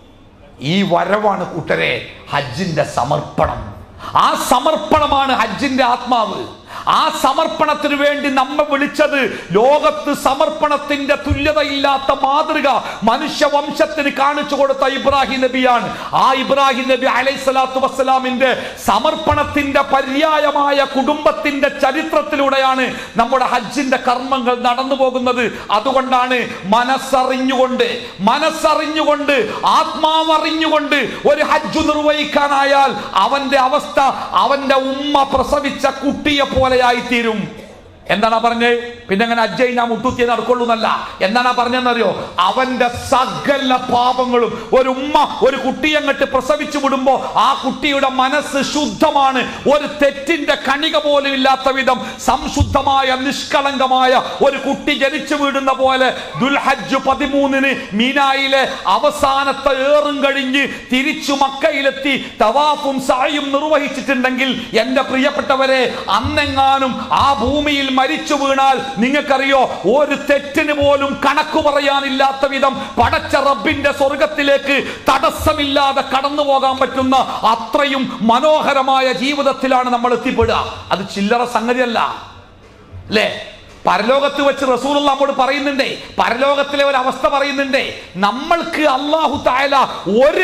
ഈ വരവാണ് കൂട്ടരെ ഹജ്ജിന്റെ സമർപ്പണം ആ സമർപ്പണമാണ് ഹജ്ജിന്റെ ആത്മാവ് ആ സമർപ്പണത്തിന് വേണ്ടി നമ്മെ വിളിച്ചത് ലോകത്ത് സമർപ്പണത്തിന്റെ തുല്യതയില്ലാത്ത മാതൃക മനുഷ്യവംശത്തിന് കാണിച്ചു കൊടുത്ത ഇബ്രാഹിം നബിയാണ് ആ ഇബ്രാഹിം നബി അലൈഹി സ്വലാത്തു വസ്സലാമിന്റെ സമർപ്പണത്തിന്റെ പര്യായമായ കുടുംബത്തിന്റെ ചരിത്രത്തിലൂടെയാണ് നമ്മുടെ ഹജ്ജിന്റെ കർമ്മങ്ങൾ നടന്നു പോകുന്നത് അതുകൊണ്ടാണ് മനസ്സറിഞ്ഞുകൊണ്ട് മനസ്സറിഞ്ഞുകൊണ്ട് ആത്മാവറിഞ്ഞുകൊണ്ട് ഒരു ഹജ്ജ് നിർവഹിക്കാനായാൽ അവന്റെ അവസ്ഥ അവന്റെ ഉമ്മ പ്രസവിച്ച കുട്ടിയെ പോലെയായി തീരും എന്താണ് പറഞ്ഞത് പിന്നെ അങ്ങനെ അജ്ജയ് ഞാൻ മുട്ടുത്തിയെ നടക്കുള്ളൂ എന്നല്ല എന്താണ് പറഞ്ഞതെന്നറിയോ അവന്റെ സകല പാപങ്ങളും ഒരു ഉമ്മ ഒരു കുട്ടിയെ അങ്ങോട്ട് പ്രസവിച്ചു വിടുമ്പോ ആ കുട്ടിയുടെ മനസ്സ് ശുദ്ധമാണ് ഒരു തെറ്റിന്റെ കണിക പോലും ഇല്ലാത്ത വിധം സംശുദ്ധമായ നിഷ്കളങ്കമായ ഒരു കുട്ടി ജനിച്ചു വീടുന്ന പോലെ ദുൽഹജ്ജ് പതിമൂന്നിന് മീനായിലെ അവസാനത്തെ ഏറും കഴിഞ്ഞ് തിരിച്ചു മക്കയിലെത്തി തവാഫും സായും നിർവഹിച്ചിട്ടുണ്ടെങ്കിൽ എന്റെ പ്രിയപ്പെട്ടവരെ അന്നെങ്ങാനും ആ ഭൂമിയിൽ മരിച്ചു വീണാൽ നിങ്ങൾക്കറിയോ ഒരു തെറ്റിന് പോലും കണക്കു പറയാനില്ലാത്ത വിധം പടച്ച റബ്ബിന്റെ സ്വർഗത്തിലേക്ക് തടസ്സമില്ലാതെ കടന്നു പോകാൻ പറ്റുന്ന അത്രയും മനോഹരമായ ജീവിതത്തിലാണ് നമ്മൾ എത്തിപ്പെടുക അത് ചില്ലറ സംഗതിയല്ല അല്ലേ പരലോകത്ത് വെച്ച് റസൂൽ നമ്മോട് പറയുന്നുണ്ടേ പരലോകത്തിലെ ഒരു അവസ്ഥ പറയുന്നുണ്ടേ നമ്മൾക്ക് അള്ളാഹു തായാല ഒരു തെറ്റിന്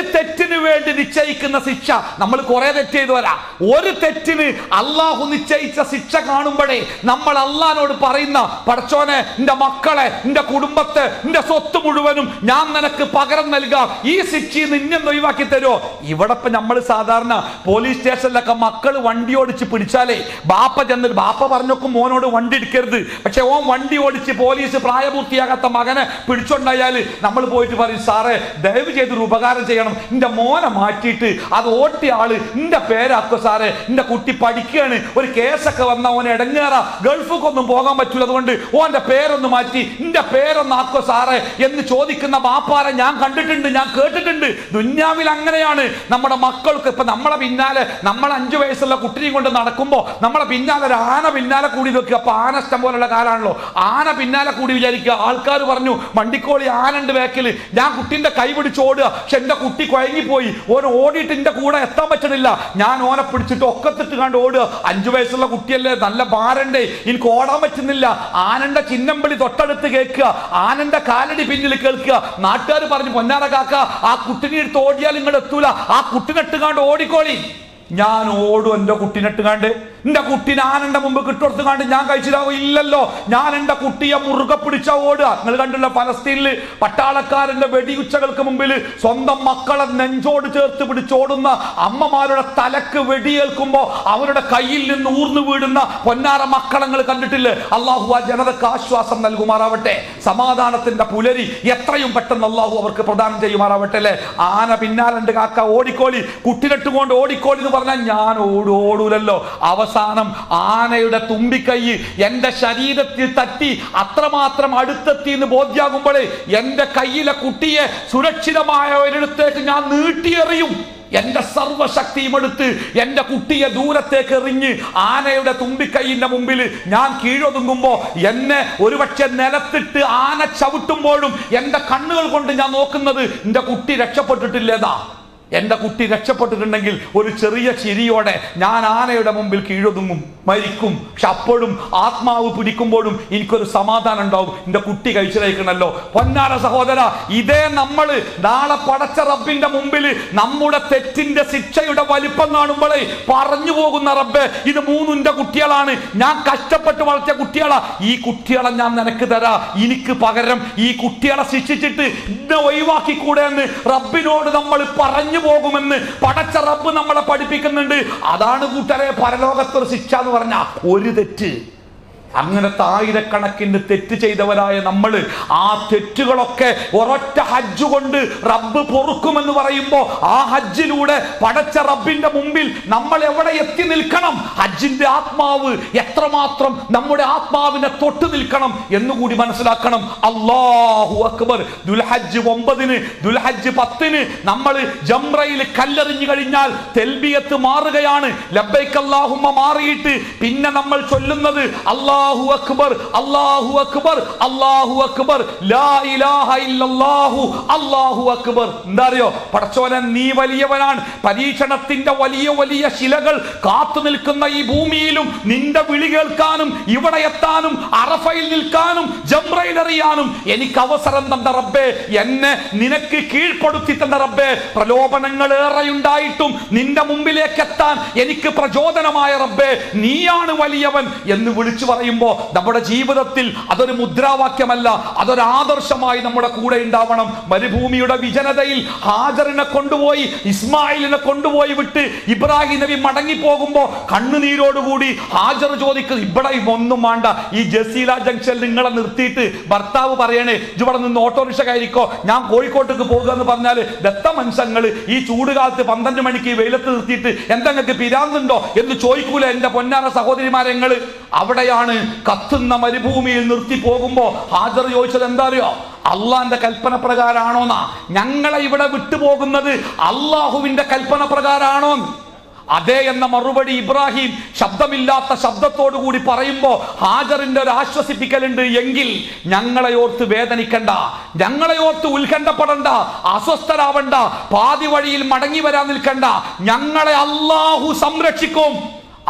തെറ്റിന് വേണ്ടി നിശ്ചയിക്കുന്ന ശിക്ഷ നമ്മൾ കുറെ തെറ്റ് ചെയ്തു വരാം ഒരു തെറ്റിന് അള്ളാഹു നിശ്ചയിച്ച ശിക്ഷ കാണുമ്പോഴേ നമ്മൾ അള്ളഹാനോട് പറയുന്ന പടച്ചോനെ നിന്റെ മക്കളെ നിന്റെ കുടുംബത്തെ നിന്റെ സ്വത്ത് മുഴുവനും ഞാൻ നിനക്ക് പകരം നൽകാം ഈ ശിക്ഷയിൽ നിന്നെ ഒഴിവാക്കി തരുമോ ഇവിടെ ഇപ്പൊ നമ്മൾ സാധാരണ പോലീസ് സ്റ്റേഷനിലൊക്കെ മക്കൾ വണ്ടി ഓടിച്ച് പിടിച്ചാലേ ബാപ്പ ചെന്ന് ബാപ്പ പറഞ്ഞൊക്കെ മോനോട് വണ്ടി എടുക്കരുത് പക്ഷെ ഓൻ വണ്ടി ഓടിച്ച് പോലീസ് പ്രായപൂർത്തിയാകാത്ത മകനെ പിടിച്ചോണ്ടായാൽ നമ്മൾ പോയിട്ട് പറയും സാറേ ദയവ് ചെയ്തൊരു ഉപകാരം ചെയ്യണം എന്റെ മോനെ മാറ്റിയിട്ട് അത് ഓട്ടിയ ആള് എന്റെ പേരാക്കോ സാറേ എന്റെ കുട്ടി പഠിക്കുകയാണ് ഒരു കേസൊക്കെ വന്ന ഓൻ ഇടങ്ങേറ ഗൾഫൊക്കെ ഒന്നും പോകാൻ പറ്റൂല അതുകൊണ്ട് ഓന്റെ പേരൊന്ന് മാറ്റി എന്റെ പേരൊന്ന് ആക്കോ സാറേ എന്ന് ചോദിക്കുന്ന ബാപ്പാരെ ഞാൻ കണ്ടിട്ടുണ്ട് ഞാൻ കേട്ടിട്ടുണ്ട് ദുന്യാവിൽ അങ്ങനെയാണ് നമ്മുടെ മക്കൾക്ക് ഇപ്പൊ നമ്മളെ പിന്നാലെ നമ്മൾ അഞ്ചു വയസ്സുള്ള കുട്ടിനെയും കൊണ്ട് നടക്കുമ്പോ നമ്മളെ പിന്നാലെ ഒരു ആന പിന്നാലെ കൂടി വെക്കുക അപ്പൊ ആന ഇഷ്ടം പോലുള്ള കാലാണല്ലോ ആന പിന്നാലെ കൂടി വിചാരിക്കുക ആൾക്കാർ പറഞ്ഞു വണ്ടിക്കോളി ആനണ്ട് ബാക്കില് ഞാൻ കുട്ടിന്റെ കൈ പിടിച്ച് ഓടുക പക്ഷെ എന്റെ കുട്ടി കുഴങ്ങിപ്പോയി ഓൻ ഓടിയിട്ട് എന്റെ കൂടെ എത്താൻ പറ്റണില്ല ഞാൻ ഓനെ പിടിച്ചിട്ട് ഒക്കത്തിട്ട് കണ്ട് ഓടുക അഞ്ചു വയസ്സുള്ള കുട്ടിയല്ലേ നല്ല ഭാരണ്ടേ എനിക്ക് ഓടാൻ പറ്റുന്നില്ല ആനന്റെ ചിഹ്നമ്പളി തൊട്ടടുത്ത് കേൾക്കുക ആനന്റെ കാലടി പിന്നിൽ കേൾക്കുക നാട്ടുകാർ പറഞ്ഞു പൊന്നാറ കാക്ക ആ കുട്ടിനെ എടുത്ത് ഓടിയാൽ നിങ്ങൾ എത്തൂല ആ കുട്ടിനെട്ടുകാണ്ട് ഓടിക്കോളി ഞാൻ ഓടും എൻ്റെ കുട്ടിനെട്ടുകാണ്ട് എന്റെ കുട്ടീനെ ആനന്റെ മുമ്പ് കിട്ടുകൊടുത്തുകാണ്ട് ഞാൻ കഴിച്ചിട്ടാവും ഇല്ലല്ലോ ഞാൻ എന്റെ കുട്ടിയെ മുറുകെ പിടിച്ച ഓടുക നിങ്ങൾ കണ്ടില്ല ഫലസ്തീനില് പട്ടാളക്കാരന്റെ വെടിയുച്ചകൾക്ക് മുമ്പിൽ സ്വന്തം മക്കളെ നെഞ്ചോട് ചേർത്ത് പിടിച്ചോടുന്ന അമ്മമാരുടെ തലക്ക് വെടിയേൽക്കുമ്പോ അവരുടെ കയ്യിൽ നിന്ന് ഊർന്നു വീടുന്ന പൊന്നാര മക്കളങ്ങൾ കണ്ടിട്ടില്ലേ അള്ളാഹു ആ ജനതക്ക് ആശ്വാസം നൽകുമാറാവട്ടെ സമാധാനത്തിന്റെ പുലരി എത്രയും പെട്ടെന്ന് അള്ളാഹു അവർക്ക് പ്രദാനം ചെയ്യുമാറാവട്ടെ അല്ലേ ആന പിന്നാലണ്ട് കാക്ക ഓടിക്കോളി കുട്ടിനെട്ടുകൊണ്ട് ഓടിക്കോളി എന്ന് പറഞ്ഞാൽ ഞാൻ ഓടു ഓടൂലല്ലോ അവസാനം ആനയുടെ തുമ്പിക്കൈ എന്റെ ശരീരത്തിൽ തട്ടി അത്രമാത്രം അടുത്തെത്തി എന്ന് ബോധ്യാകുമ്പോഴേ എന്റെ കയ്യിലെ കുട്ടിയെ സുരക്ഷിതമായ ഒരിടത്തേക്ക് ഞാൻ നീട്ടിയെറിയും എന്റെ സർവശക്തിയും എടുത്ത് എന്റെ കുട്ടിയെ ദൂരത്തേക്ക് എറിഞ്ഞ് ആനയുടെ തുമ്പിക്കൈയിന്റെ മുമ്പിൽ ഞാൻ കീഴൊതുങ്ങുമ്പോ എന്നെ ഒരുപക്ഷെ നിലത്തിട്ട് ആന ചവിട്ടുമ്പോഴും എന്റെ കണ്ണുകൾ കൊണ്ട് ഞാൻ നോക്കുന്നത് എന്റെ കുട്ടി രക്ഷപ്പെട്ടിട്ടില്ലേതാ എന്റെ കുട്ടി രക്ഷപ്പെട്ടിട്ടുണ്ടെങ്കിൽ ഒരു ചെറിയ ചിരിയോടെ ഞാൻ ആനയുടെ മുമ്പിൽ കീഴൊതുങ്ങും മരിക്കും പക്ഷെ അപ്പോഴും ആത്മാവ് പിടിക്കുമ്പോഴും എനിക്കൊരു സമാധാനം ഉണ്ടാവും എന്റെ കുട്ടി കഴിച്ചിരയിക്കണല്ലോ പൊന്നാര സഹോദര ഇതേ നമ്മൾ നാളെ പടച്ച റബ്ബിന്റെ മുമ്പിൽ നമ്മുടെ തെറ്റിന്റെ ശിക്ഷയുടെ വലിപ്പം കാണുമ്പോഴേ പറഞ്ഞു പോകുന്ന റബ്ബെ ഇത് മൂന്നിന്റെ കുട്ടികളാണ് ഞാൻ കഷ്ടപ്പെട്ട് വളർത്തിയ കുട്ടികളാ ഈ കുട്ടികളെ ഞാൻ നിനക്ക് തരാ എനിക്ക് പകരം ഈ കുട്ടികളെ ശിക്ഷിച്ചിട്ട് ഇന്നെ ഒഴിവാക്കിക്കൂടെ എന്ന് റബ്ബിനോട് നമ്മൾ പറഞ്ഞു പോകുമെന്ന് പടച്ച റബ്ബ് നമ്മളെ പഠിപ്പിക്കുന്നുണ്ട് അതാണ് കൂട്ടരെ പരലോകത്തൊരു ശിക്ഷ എന്ന് പറഞ്ഞ ഒരു തെറ്റ് അങ്ങനത്തെ ആയിരക്കണക്കിന് തെറ്റ് ചെയ്തവരായ നമ്മൾ ആ തെറ്റുകളൊക്കെ ഒരൊറ്റ ഹജ്ജ് കൊണ്ട് റബ്ബ് പൊറുക്കുമെന്ന് പറയുമ്പോൾ ആ ഹജ്ജിലൂടെ പടച്ച റബ്ബിന്റെ മുമ്പിൽ നമ്മൾ എവിടെ എത്തി നിൽക്കണം ഹജ്ജിന്റെ ആത്മാവ് എത്രമാത്രം നമ്മുടെ ആത്മാവിനെ തൊട്ട് നിൽക്കണം എന്നുകൂടി മനസ്സിലാക്കണം അള്ളാഹു അക്ബർ ദുൽഹജ്ജ് ഒമ്പതിന് ദുൽഹജ്ജ് പത്തിന് നമ്മൾ ജംറയിൽ കല്ലെറിഞ്ഞു കഴിഞ്ഞാൽ തെൽബിയത്ത് മാറുകയാണ് ലബ്ബൈക്ക് അല്ലാഹുമ്മ മാറിയിട്ട് പിന്നെ നമ്മൾ ചൊല്ലുന്നത് അള്ളാഹു അക്ബർ അള്ളാഹു അക്ബർ അള്ളാഹു അക്ബർ ലാ ഇലാഹ ഇല്ലല്ലാഹു അള്ളാഹു അക്ബർ എന്താ അറിയോ പടച്ചോനെ നീ വലിയവനാണ് പരീക്ഷണത്തിന്റെ വലിയ വലിയ ശിലകൾ കാത്തു നിൽക്കുന്ന ഈ ഭൂമിയിലും നിന്റെ വിളി കേൾക്കാനും ഇവിടെ എത്താനും അറഫയിൽ നിൽക്കാനും ജംറയിൽ എറിയാനും എനിക്ക് അവസരം തന്ന റബ്ബേ എന്നെ നിനക്ക് കീഴ്പ്പെടുത്തി തന്ന റബ്ബേ പ്രലോഭനങ്ങൾ ഏറെയുണ്ടായിട്ടും നിന്റെ മുമ്പിലേക്ക് എത്താൻ എനിക്ക് പ്രചോദനമായ റബ്ബേ നീയാണ് വലിയവൻ എന്ന് വിളിച്ചു പറയുമ്പോൾ നമ്മുടെ ജീവിതത്തിൽ അതൊരു മുദ്രാവാക്യമല്ല അതൊരു ആദർശമായി നമ്മുടെ കൂടെ ഉണ്ടാവണം മരുഭൂമിയുടെ വിജനതയിൽ ഹാജറിനെ കൊണ്ടുപോയി ഇസ്മായിലിനെ കൊണ്ടുപോയി വിട്ട് ഇബ്രാഹിം നബി മടങ്ങി പോകുമ്പോ കണ്ണുനീരോടുകൂടി ഹാജർ ചോദിക്കുന്നത് ഇവിടെ ഒന്നും വേണ്ട ഈ ജസീല ജംഗ്ഷനിൽ നിങ്ങളെ നിർത്തിയിട്ട് ഭർത്താവ് പറയണേ "ഇജ്ജ് ഇവിടെ നിന്ന് ഓട്ടോറിക്ഷ കയറിക്കോ ഞാൻ കോഴിക്കോട്ടേക്ക് പോകുക എന്ന് പറഞ്ഞാൽ ദത്ത മനുഷ്യങ്ങൾ ഈ ചൂടുകാലത്ത് പന്ത്രണ്ട് മണിക്ക് ഈ വെയിലത്ത് നിർത്തിയിട്ട് എന്തെങ്ങൾക്ക് പിരാന്തുണ്ടോ എന്ന് ചോദിക്കൂല എന്റെ പൊന്നാന സഹോദരിമാരെ ഞങ്ങള് അവിടെയാണ് കത്തുന്ന മരുഭൂമിയിൽ നിർത്തി പോകുമ്പോ ഹാജർ ചോദിച്ചത് എന്താ അറിയോ അള്ളാന്റെ കൽപ്പന പ്രകാരമാണോന്നാ ഞങ്ങളെ ഇവിടെ വിട്ടുപോകുന്നത് അള്ളാഹുവിന്റെ കൽപ്പന പ്രകാരമാണോ അതെ എന്ന മറുപടി ഇബ്രാഹിം ശബ്ദമില്ലാത്ത ശബ്ദത്തോടു കൂടി പറയുമ്പോ ഹാജറിന്റെ ഒരു ആശ്വസിപ്പിക്കലുണ്ട് എങ്കിൽ ഞങ്ങളെ ഓർത്ത് വേദനിക്കണ്ട ഞങ്ങളെ ഓർത്ത് ഉത്കണ്ഠപ്പെടണ്ട അസ്വസ്ഥരാവണ്ട പാതി വഴിയിൽ മടങ്ങി വരാൻ നിൽക്കണ്ട ഞങ്ങളെ അള്ളാഹു സംരക്ഷിക്കും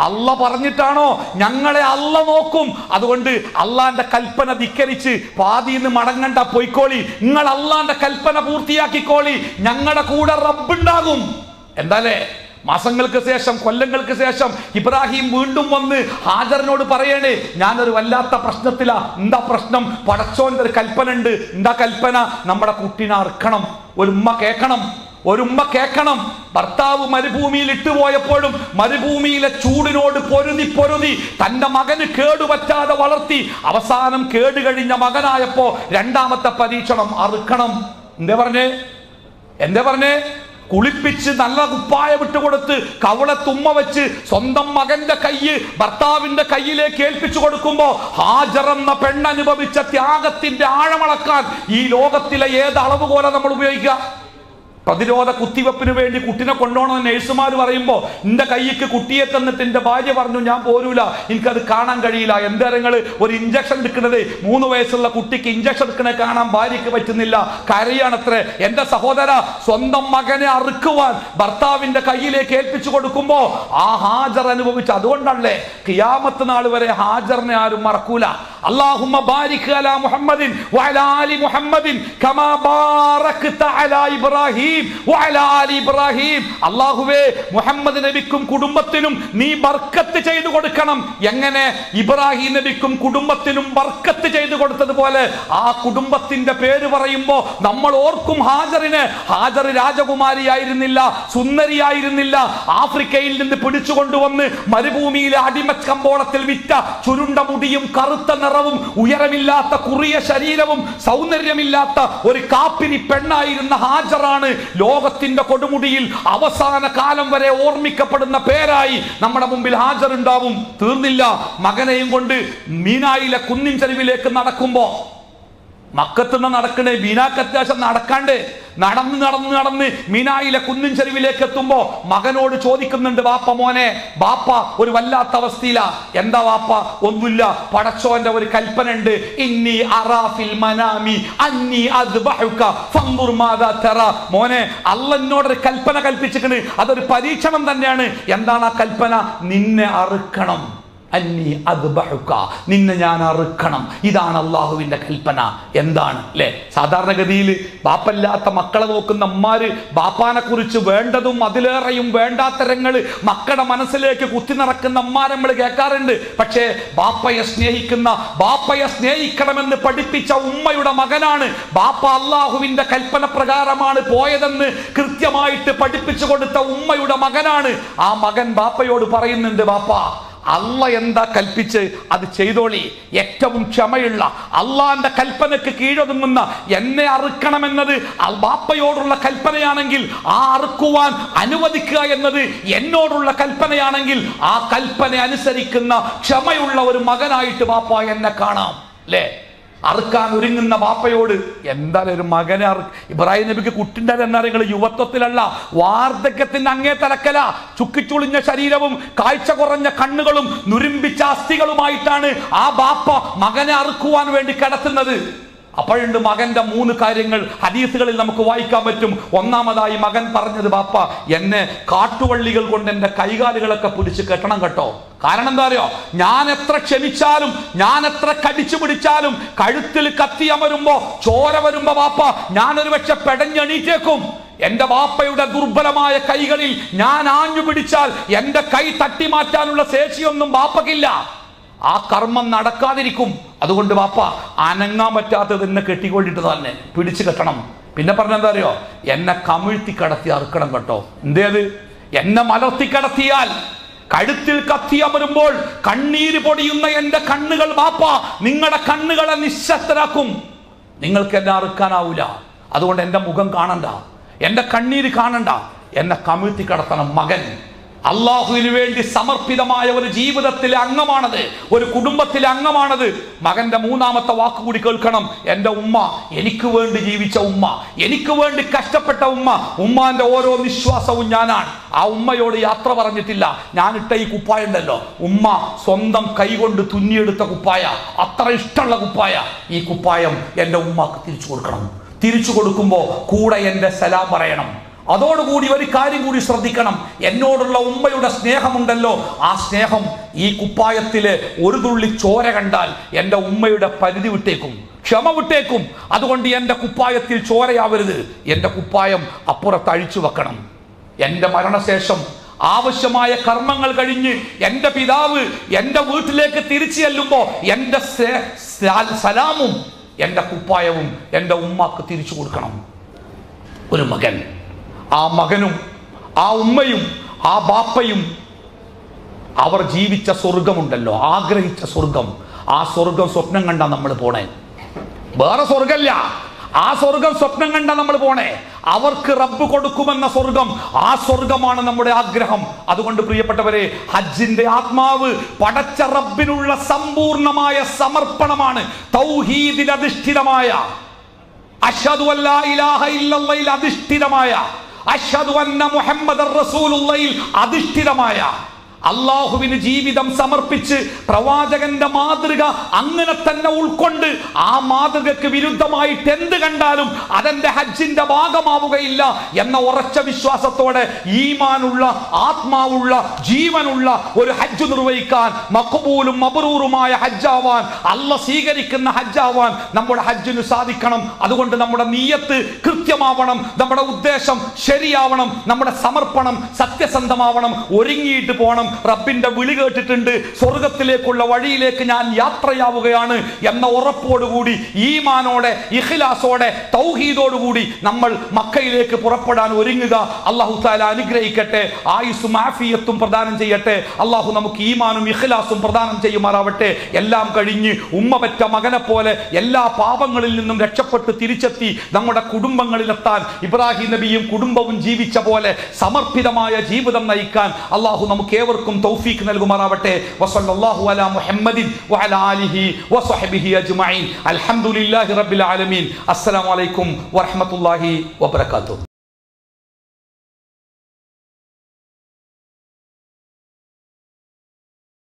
അല്ല പറഞ്ഞിട്ടാണോ ഞങ്ങളെ അല്ല നോക്കും അതുകൊണ്ട് അള്ളാന്റെ കൽപ്പന ധിക്കരിച്ച് പാതിന്ന് മടങ്ങണ്ട പൊയ്ക്കോളി നിങ്ങൾ അള്ളാന്റെ കൽപ്പന പൂർത്തിയാക്കിക്കോളി ഞങ്ങളുടെ കൂടെ റബ്ബുണ്ടാകും എന്താലേ മാസങ്ങൾക്ക് ശേഷം കൊല്ലങ്ങൾക്ക് ശേഷം ഇബ്രാഹിം വീണ്ടും വന്ന് ഹാജറിനോട് പറയണേ ഞാനൊരു വല്ലാത്ത പ്രശ്നത്തിലാ എന്താ പ്രശ്നം പടച്ചോന്റെ ഒരു കൽപ്പന ഉണ്ട് എന്താ കൽപ്പന നമ്മുടെ കുട്ടീനെ അറുക്കണം ഒരു ഉമ്മ കേൾക്കണം ഒരു ഉമ്മ കേൾക്കണം ഭർത്താവ് മരുഭൂമിയിൽ ഇട്ടുപോയപ്പോഴും മരുഭൂമിയിലെ ചൂടിനോട് പൊരുതി പൊരുതി തന്റെ മകന് കേടുപറ്റാതെ വളർത്തി അവസാനം കേടുകഴിഞ്ഞ മകനായപ്പോ രണ്ടാമത്തെ പരീക്ഷണം അറുക്കണം എന്താ പറഞ്ഞേ എന്താ പറഞ്ഞേ കുളിപ്പിച്ച് നല്ല കുപ്പായ വിട്ടുകൊടുത്ത് കവളെ തുമ്മ വെച്ച് സ്വന്തം മകന്റെ കയ്യ് ഭർത്താവിന്റെ കയ്യിലേക്ക് ഏൽപ്പിച്ചു കൊടുക്കുമ്പോ ഹാജർ എന്ന പെണ്ണനുഭവിച്ച ത്യാഗത്തിന്റെ ആഴമളക്കാൻ ഈ ലോകത്തിലെ ഏത് അളവുകോല നമ്മൾ ഉപയോഗിക്കുക പ്രതിരോധ കുത്തിവെപ്പിന് വേണ്ടി കുട്ടിനെ കൊണ്ടുപോകണമെന്ന് നഴ്സുമാർ പറയുമ്പോൾ എൻ്റെ കൈക്ക് കുട്ടിയെ തന്നിട്ട് എൻ്റെ ഭാര്യ പറഞ്ഞു ഞാൻ പോരൂല എനിക്കത് കാണാൻ കഴിയില്ല എന്താ നിങ്ങൾ ഒരു ഇഞ്ചക്ഷൻ എടുക്കുന്നത് മൂന്ന് വയസ്സുള്ള കുട്ടിക്ക് ഇഞ്ചക്ഷൻ എടുക്കണേ കാണാൻ ഭാര്യയ്ക്ക് പറ്റുന്നില്ല കരയാണത്രേ എൻ്റെ സഹോദര സ്വന്തം മകനെ അറുക്കുവാൻ ഭർത്താവിന്റെ കയ്യിലേക്ക് ഏൽപ്പിച്ചു കൊടുക്കുമ്പോ ആ ഹാജർ അനുഭവിച്ചു അതുകൊണ്ടല്ലേ കിയാമത്ത് നാൾ വരെ ഹാജറിനെ ആരും മറക്കൂല അല്ലാഹുമ്മ ബാരിക് അലാ മുഹമ്മദിൻ വഅലാ ആലി മുഹമ്മദിൻ കമാ ബാറക്ത അലാ ഇബ്രാഹിം വഅലാ ആലി ഇബ്രാഹിം അല്ലാഹുവേ മുഹമ്മദ് നബിക്കും കുടുംബത്തിനും നീ ബർക്കത്ത് ചെയ്തു കൊടുക്കണം എങ്ങനെ ഇബ്രാഹിം നബിക്കും കുടുംബത്തിനും ബർക്കത്ത് ചെയ്തു കൊടുത്തതുപോലെ ആ കുടുംബത്തിന്റെ പേര് പറയുമ്പോ നമ്മൾ ഓർക്കും ഹാജറിന് ഹാജർ രാജകുമാരിയായിരുന്നില്ല സുന്ദരിയായിരുന്നില്ല ആഫ്രിക്കയിൽ നിന്ന് പിടിച്ചു കൊണ്ടുവന്ന് മരുഭൂമിയിലെ അടിമക്കമ്പോളത്തിൽ വിറ്റ ചുരുണ്ട മുടിയും കറുത്ത നിറവും ഉയരമില്ലാത്ത കുറിയ ശരീരവും സൗന്ദര്യമില്ലാത്ത ഒരു കാപ്പിരി പെണ്ണായിരുന്ന ഹാജറാണ് ലോകത്തിന്റെ കൊടുമുടിയിൽ അവസാന കാലം വരെ ഓർമ്മിക്കപ്പെടുന്ന പേരായി നമ്മുടെ മുമ്പിൽ ഹാജർ ഉണ്ടാവും തീർന്നില്ല മകനെയും കൊണ്ട് മീനായിലെ കുന്നിൻ ചെരുവിലേക്ക് നടക്കുമ്പോ മക്കത്തുനിന്ന് നടക്കണേ മീനാക്ക് അത്യാവശ്യം നടക്കാണ്ട് നടന്ന് നടന്ന് നടന്ന് മീനായിലെ കുന്നിൻ ചെരുവിലേക്ക് എത്തുമ്പോ മകനോട് ചോദിക്കുന്നുണ്ട് ബാപ്പ മോനെ ബാപ്പ ഒരു വല്ലാത്ത അവസ്ഥയില എന്താ വാപ്പ ഒന്നുമില്ല പടച്ചോന്റെ ഒരു കൽപ്പന ഉണ്ട് ഇന്നി അറാഫിൽ മനാമി അന്നി അദ്ബഹുക ഫൻദുർ മാദാ തറ മോനെ അല്ല എന്നോടൊരു കൽപ്പന കൽപ്പിച്ചിട്ടുണ്ട് അതൊരു പരീക്ഷണം തന്നെയാണ് എന്താണ് ആ കൽപ്പന നിന്നെ അറുക്കണം അന്നി അദ്ബഹുക നിന്നെ ഞാൻ അറുക്കണം ഇതാണ് അള്ളാഹുവിന്റെ കൽപ്പന എന്താണ് അല്ലെ സാധാരണഗതിയിൽ ബാപ്പല്ലാത്ത മക്കളെ നോക്കുന്ന അമ്മാര് ബാപ്പാനെ കുറിച്ച് വേണ്ടതും അതിലേറെയും വേണ്ടാത്തരങ്ങൾ മക്കളുടെ മനസ്സിലേക്ക് കുത്തി നിറക്കുന്ന അമ്മാരെ നമ്മൾ കേൾക്കാറുണ്ട് പക്ഷേ ബാപ്പയെ സ്നേഹിക്കുന്ന ബാപ്പയെ സ്നേഹിക്കണമെന്ന് പഠിപ്പിച്ച ഉമ്മയുടെ മകനാണ് ബാപ്പ അള്ളാഹുവിന്റെ കൽപ്പന പ്രകാരമാണ് പോയതെന്ന് കൃത്യമായിട്ട് പഠിപ്പിച്ചു കൊടുത്ത ഉമ്മയുടെ മകനാണ് ആ മകൻ ബാപ്പയോട് പറയുന്നുണ്ട് ബാപ്പ അല്ല എന്താ കൽപ്പിച്ച് അത് ചെയ്തോളി ഏറ്റവും ക്ഷമയുള്ള അള്ളാന്റെ കൽപ്പനക്ക് കീഴൊതുങ്ങുന്ന എന്നെ അറുക്കണമെന്നത് അൽ ബാപ്പയോടുള്ള കൽപ്പനയാണെങ്കിൽ ആ അറുക്കുവാൻ അനുവദിക്കുക എന്നത് എന്നോടുള്ള കൽപ്പനയാണെങ്കിൽ ആ കൽപ്പന അനുസരിക്കുന്ന ക്ഷമയുള്ള ഒരു മകനായിട്ട് ബാപ്പ എന്നെ കാണാം അല്ലേ അറുക്കാൻ ഒരുങ്ങുന്ന ബാപ്പയോട് എന്തായാലും ഒരു മകനെ അറു ഇബ്രാഹിം നബിക്ക് കുട്ടിൻ്റെ എന്നറിയങ്ങൾ യുവത്വത്തിലല്ല വാർദ്ധക്യത്തിന്റെ അങ്ങേ തലക്കല ചുക്കിച്ചുളിഞ്ഞ ശരീരവും കാഴ്ച കുറഞ്ഞ കണ്ണുകളും നുരുമ്പിച്ച അസ്ഥികളുമായിട്ടാണ് ആ ബാപ്പ മകനെ അറുക്കുവാൻ വേണ്ടി കിടത്തുന്നത് അപ്പോഴുണ്ട് മകന്റെ മൂന്ന് കാര്യങ്ങൾ ഹദീസുകളിൽ നമുക്ക് വായിക്കാൻ പറ്റും ഒന്നാമതായി മകൻ പറഞ്ഞത് ബാപ്പ എന്നെ കാട്ടുവള്ളികൾ കൊണ്ട് എൻ്റെ കൈകാലുകളൊക്കെ പിടിച്ച് കെട്ടണം കേട്ടോ കാരണം എന്താ അറിയോ ഞാൻ എത്ര ക്ഷമിച്ചാലും ഞാൻ എത്ര കടിച്ചു പിടിച്ചാലും കഴുത്തിൽ കത്തി അമരുമ്പോ ചോര വരുമ്പോ ബാപ്പ ഞാനൊരു പക്ഷെ പെടഞ്ഞെണീറ്റേക്കും എന്റെ ബാപ്പയുടെ ദുർബലമായ കൈകളിൽ ഞാൻ ആഞ്ഞു പിടിച്ചാൽ എന്റെ കൈ തട്ടി മാറ്റാനുള്ള ശേഷിയൊന്നും ബാപ്പക്കില്ല ആ കർമ്മം നടക്കാതിരിക്കും അതുകൊണ്ട് ബാപ്പ അനങ്ങാൻ പറ്റാത്തത് എന്നെ കെട്ടിക്കൊണ്ടിട്ട് തന്നെ പിടിച്ചു കെട്ടണം പിന്നെ പറഞ്ഞെന്താ അറിയോ എന്നെ കമിഴ്ത്തി കടത്തി അറുക്കണം കേട്ടോ എന്തേത് എന്നെ മലർത്തി കടത്തിയാൽ കഴുത്തിൽ കത്തി അമരുമ്പോൾ കണ്ണീര് പൊടിയുന്ന എന്റെ കണ്ണുകൾ ബാപ്പ നിങ്ങളുടെ കണ്ണുകളെ നിശബ്ദരാക്കും നിങ്ങൾക്ക് എന്നെ അറുക്കാനാവൂല അതുകൊണ്ട് എൻ്റെ മുഖം കാണണ്ട എൻ്റെ കണ്ണീര് കാണണ്ട എന്നെ കമിഴ്ത്തി കടത്തണം മകൻ അള്ളാഹുവിന് വേണ്ടി സമർപ്പിതമായ ഒരു ജീവിതത്തിലെ അംഗമാണത് ഒരു കുടുംബത്തിലെ അംഗമാണത് മകന്റെ മൂന്നാമത്തെ വാക്ക് കൂടി കേൾക്കണം എൻ്റെ ഉമ്മ എനിക്ക് വേണ്ടി ജീവിച്ച ഉമ്മ എനിക്ക് വേണ്ടി കഷ്ടപ്പെട്ട ഉമ്മ ഉമ്മാന്റെ ഓരോ നിശ്വാസവും ഞാനാണ് ആ ഉമ്മയോട് യാത്ര പറഞ്ഞിട്ടില്ല ഞാനിട്ട ഈ കുപ്പായ ഉണ്ടല്ലോ ഉമ്മ സ്വന്തം കൈകൊണ്ട് തുന്നിയെടുത്ത കുപ്പായ അത്ര ഇഷ്ടമുള്ള കുപ്പായ ഈ കുപ്പായം എൻ്റെ ഉമ്മക്ക് തിരിച്ചു കൊടുക്കണം തിരിച്ചു കൊടുക്കുമ്പോൾ കൂടെ എൻ്റെ സലാം പറയണം അതോടുകൂടി ഒരു കാര്യം കൂടി ശ്രദ്ധിക്കണം എന്നോടുള്ള ഉമ്മയുടെ സ്നേഹമുണ്ടല്ലോ ആ സ്നേഹം ഈ കുപ്പായത്തില് ഒരു തുള്ളി ചോര കണ്ടാൽ എൻ്റെ ഉമ്മയുടെ പരിധി വിട്ടേക്കും ക്ഷമ വിട്ടേക്കും അതുകൊണ്ട് എൻ്റെ കുപ്പായത്തിൽ ചോരയാവരുത് എൻ്റെ കുപ്പായം അപ്പുറത്ത് അഴിച്ചു വെക്കണം എൻ്റെ മരണശേഷം ആവശ്യമായ കർമ്മങ്ങൾ കഴിഞ്ഞ് എൻ്റെ പിതാവ് എൻ്റെ വീട്ടിലേക്ക് തിരിച്ചു ചെല്ലുമ്പോൾ എൻ്റെ സേ- സ- സലാമും എൻ്റെ കുപ്പായവും എൻ്റെ ഉമ്മാക്ക് തിരിച്ചു കൊടുക്കണം ഒരു മകൻ ആ മകനും ആ ഉമ്മയും ആ ബാപ്പയും അവർ ജീവിച്ച സ്വർഗമുണ്ടല്ലോ ആഗ്രഹിച്ച സ്വർഗം ആ സ്വർഗം സ്വപ്നം കണ്ടാ നമ്മൾ പോണേ വേറെ സ്വർഗല്ല ആ സ്വർഗം സ്വപ്നം കണ്ട നമ്മൾ പോണേ അവർക്ക് റബ്ബ് കൊടുക്കുമെന്ന സ്വർഗം ആ സ്വർഗമാണ് നമ്മുടെ ആഗ്രഹം അതുകൊണ്ട് പ്രിയപ്പെട്ടവരെ ഹജ്ജിന്റെ ആത്മാവ് പടച്ച റബ്ബിനുള്ള സമ്പൂർണമായ സമർപ്പണമാണ് തൗഹീദിൽ അധിഷ്ഠിതമായ അഷ്ഹദു അല്ലാ ഇലാഹ ഇല്ലല്ലയിൽ അധിഷ്ഠിതമായ അഷ്ഹദു അന്ന മുഹമ്മദ് റസൂലുള്ളയിൽ അധിഷ്ഠിതമായ അള്ളാഹുവിന് ജീവിതം സമർപ്പിച്ച് പ്രവാചകന്റെ മാതൃക അങ്ങനെ തന്നെ ഉൾക്കൊണ്ട് ആ മാതൃകക്ക് വിരുദ്ധമായിട്ട് എന്ത് കണ്ടാലും അതെന്റെ ഹജ്ജിന്റെ ഭാഗമാവുകയില്ല എന്ന ഉറച്ച വിശ്വാസത്തോടെ ഈമാനുള്ള ആത്മാവുള്ള ജീവനുള്ള ഒരു ഹജ്ജ് നിർവഹിക്കാൻ മക്കബൂലും മബറൂറുമായ ഹജ്ജാവാൻ അല്ല സ്വീകരിക്കുന്ന ഹജ്ജാവാൻ നമ്മുടെ ഹജ്ജിന് സാധിക്കണം അതുകൊണ്ട് നമ്മുടെ നീയത്ത് കൃത്യമാവണം നമ്മുടെ ഉദ്ദേശം ശരിയാവണം നമ്മുടെ സമർപ്പണം സത്യസന്ധമാവണം ഒരുങ്ങിയിട്ട് പോകണം റബ്ബിന്റെ വിളി കേട്ടിട്ടുണ്ട് സ്വർഗത്തിലേക്കുള്ള വഴിയിലേക്ക് ഞാൻ യാത്രയാവുകയാണ് എന്ന ഉറപ്പോടുകൂടി ഈമാനോടെ ഇഖ്ലാസോടെ തൗഹീദോടുകൂടി നമ്മൾ മക്കയിലേക്ക് പുറപ്പെടാൻ ഒരുങ്ങുക അള്ളാഹു താല അനുഗ്രഹിക്കട്ടെ ആയുസ്സും ആഫിയത്തും പ്രദാനം ചെയ്യട്ടെ അള്ളാഹു നമുക്ക് ഈമാനും ഇഖ്ലാസും പ്രദാനം ചെയ്യുമാറാവട്ടെ എല്ലാം കഴിഞ്ഞ് ഉമ്മ പറ്റ മകനെ പോലെ എല്ലാ പാപങ്ങളിൽ നിന്നും രക്ഷപ്പെട്ട് തിരിച്ചെത്തി നമ്മുടെ കുടുംബങ്ങളിലെത്താൻ ഇബ്രാഹിം നബിയും കുടുംബവും ജീവിച്ച പോലെ സമർപ്പിതമായ ജീവിതം നയിക്കാൻ അള്ളാഹു നമുക്ക് ഏവർക്കും തൗഫീഖ് നൽകുമാറാവട്ടെ വസല്ലല്ലാഹു അലാ മുഹമ്മദിൻ വഅലാ ആലിഹി വസ്വഹ്ബിഹി അജ്മഈൻ അൽഹംദുലില്ലാഹി റബ്ബിൽ ആലമീൻ അസ്സലാമു അലൈക്കും വറഹ്മത്തുള്ളാഹി വബറകാതുഹു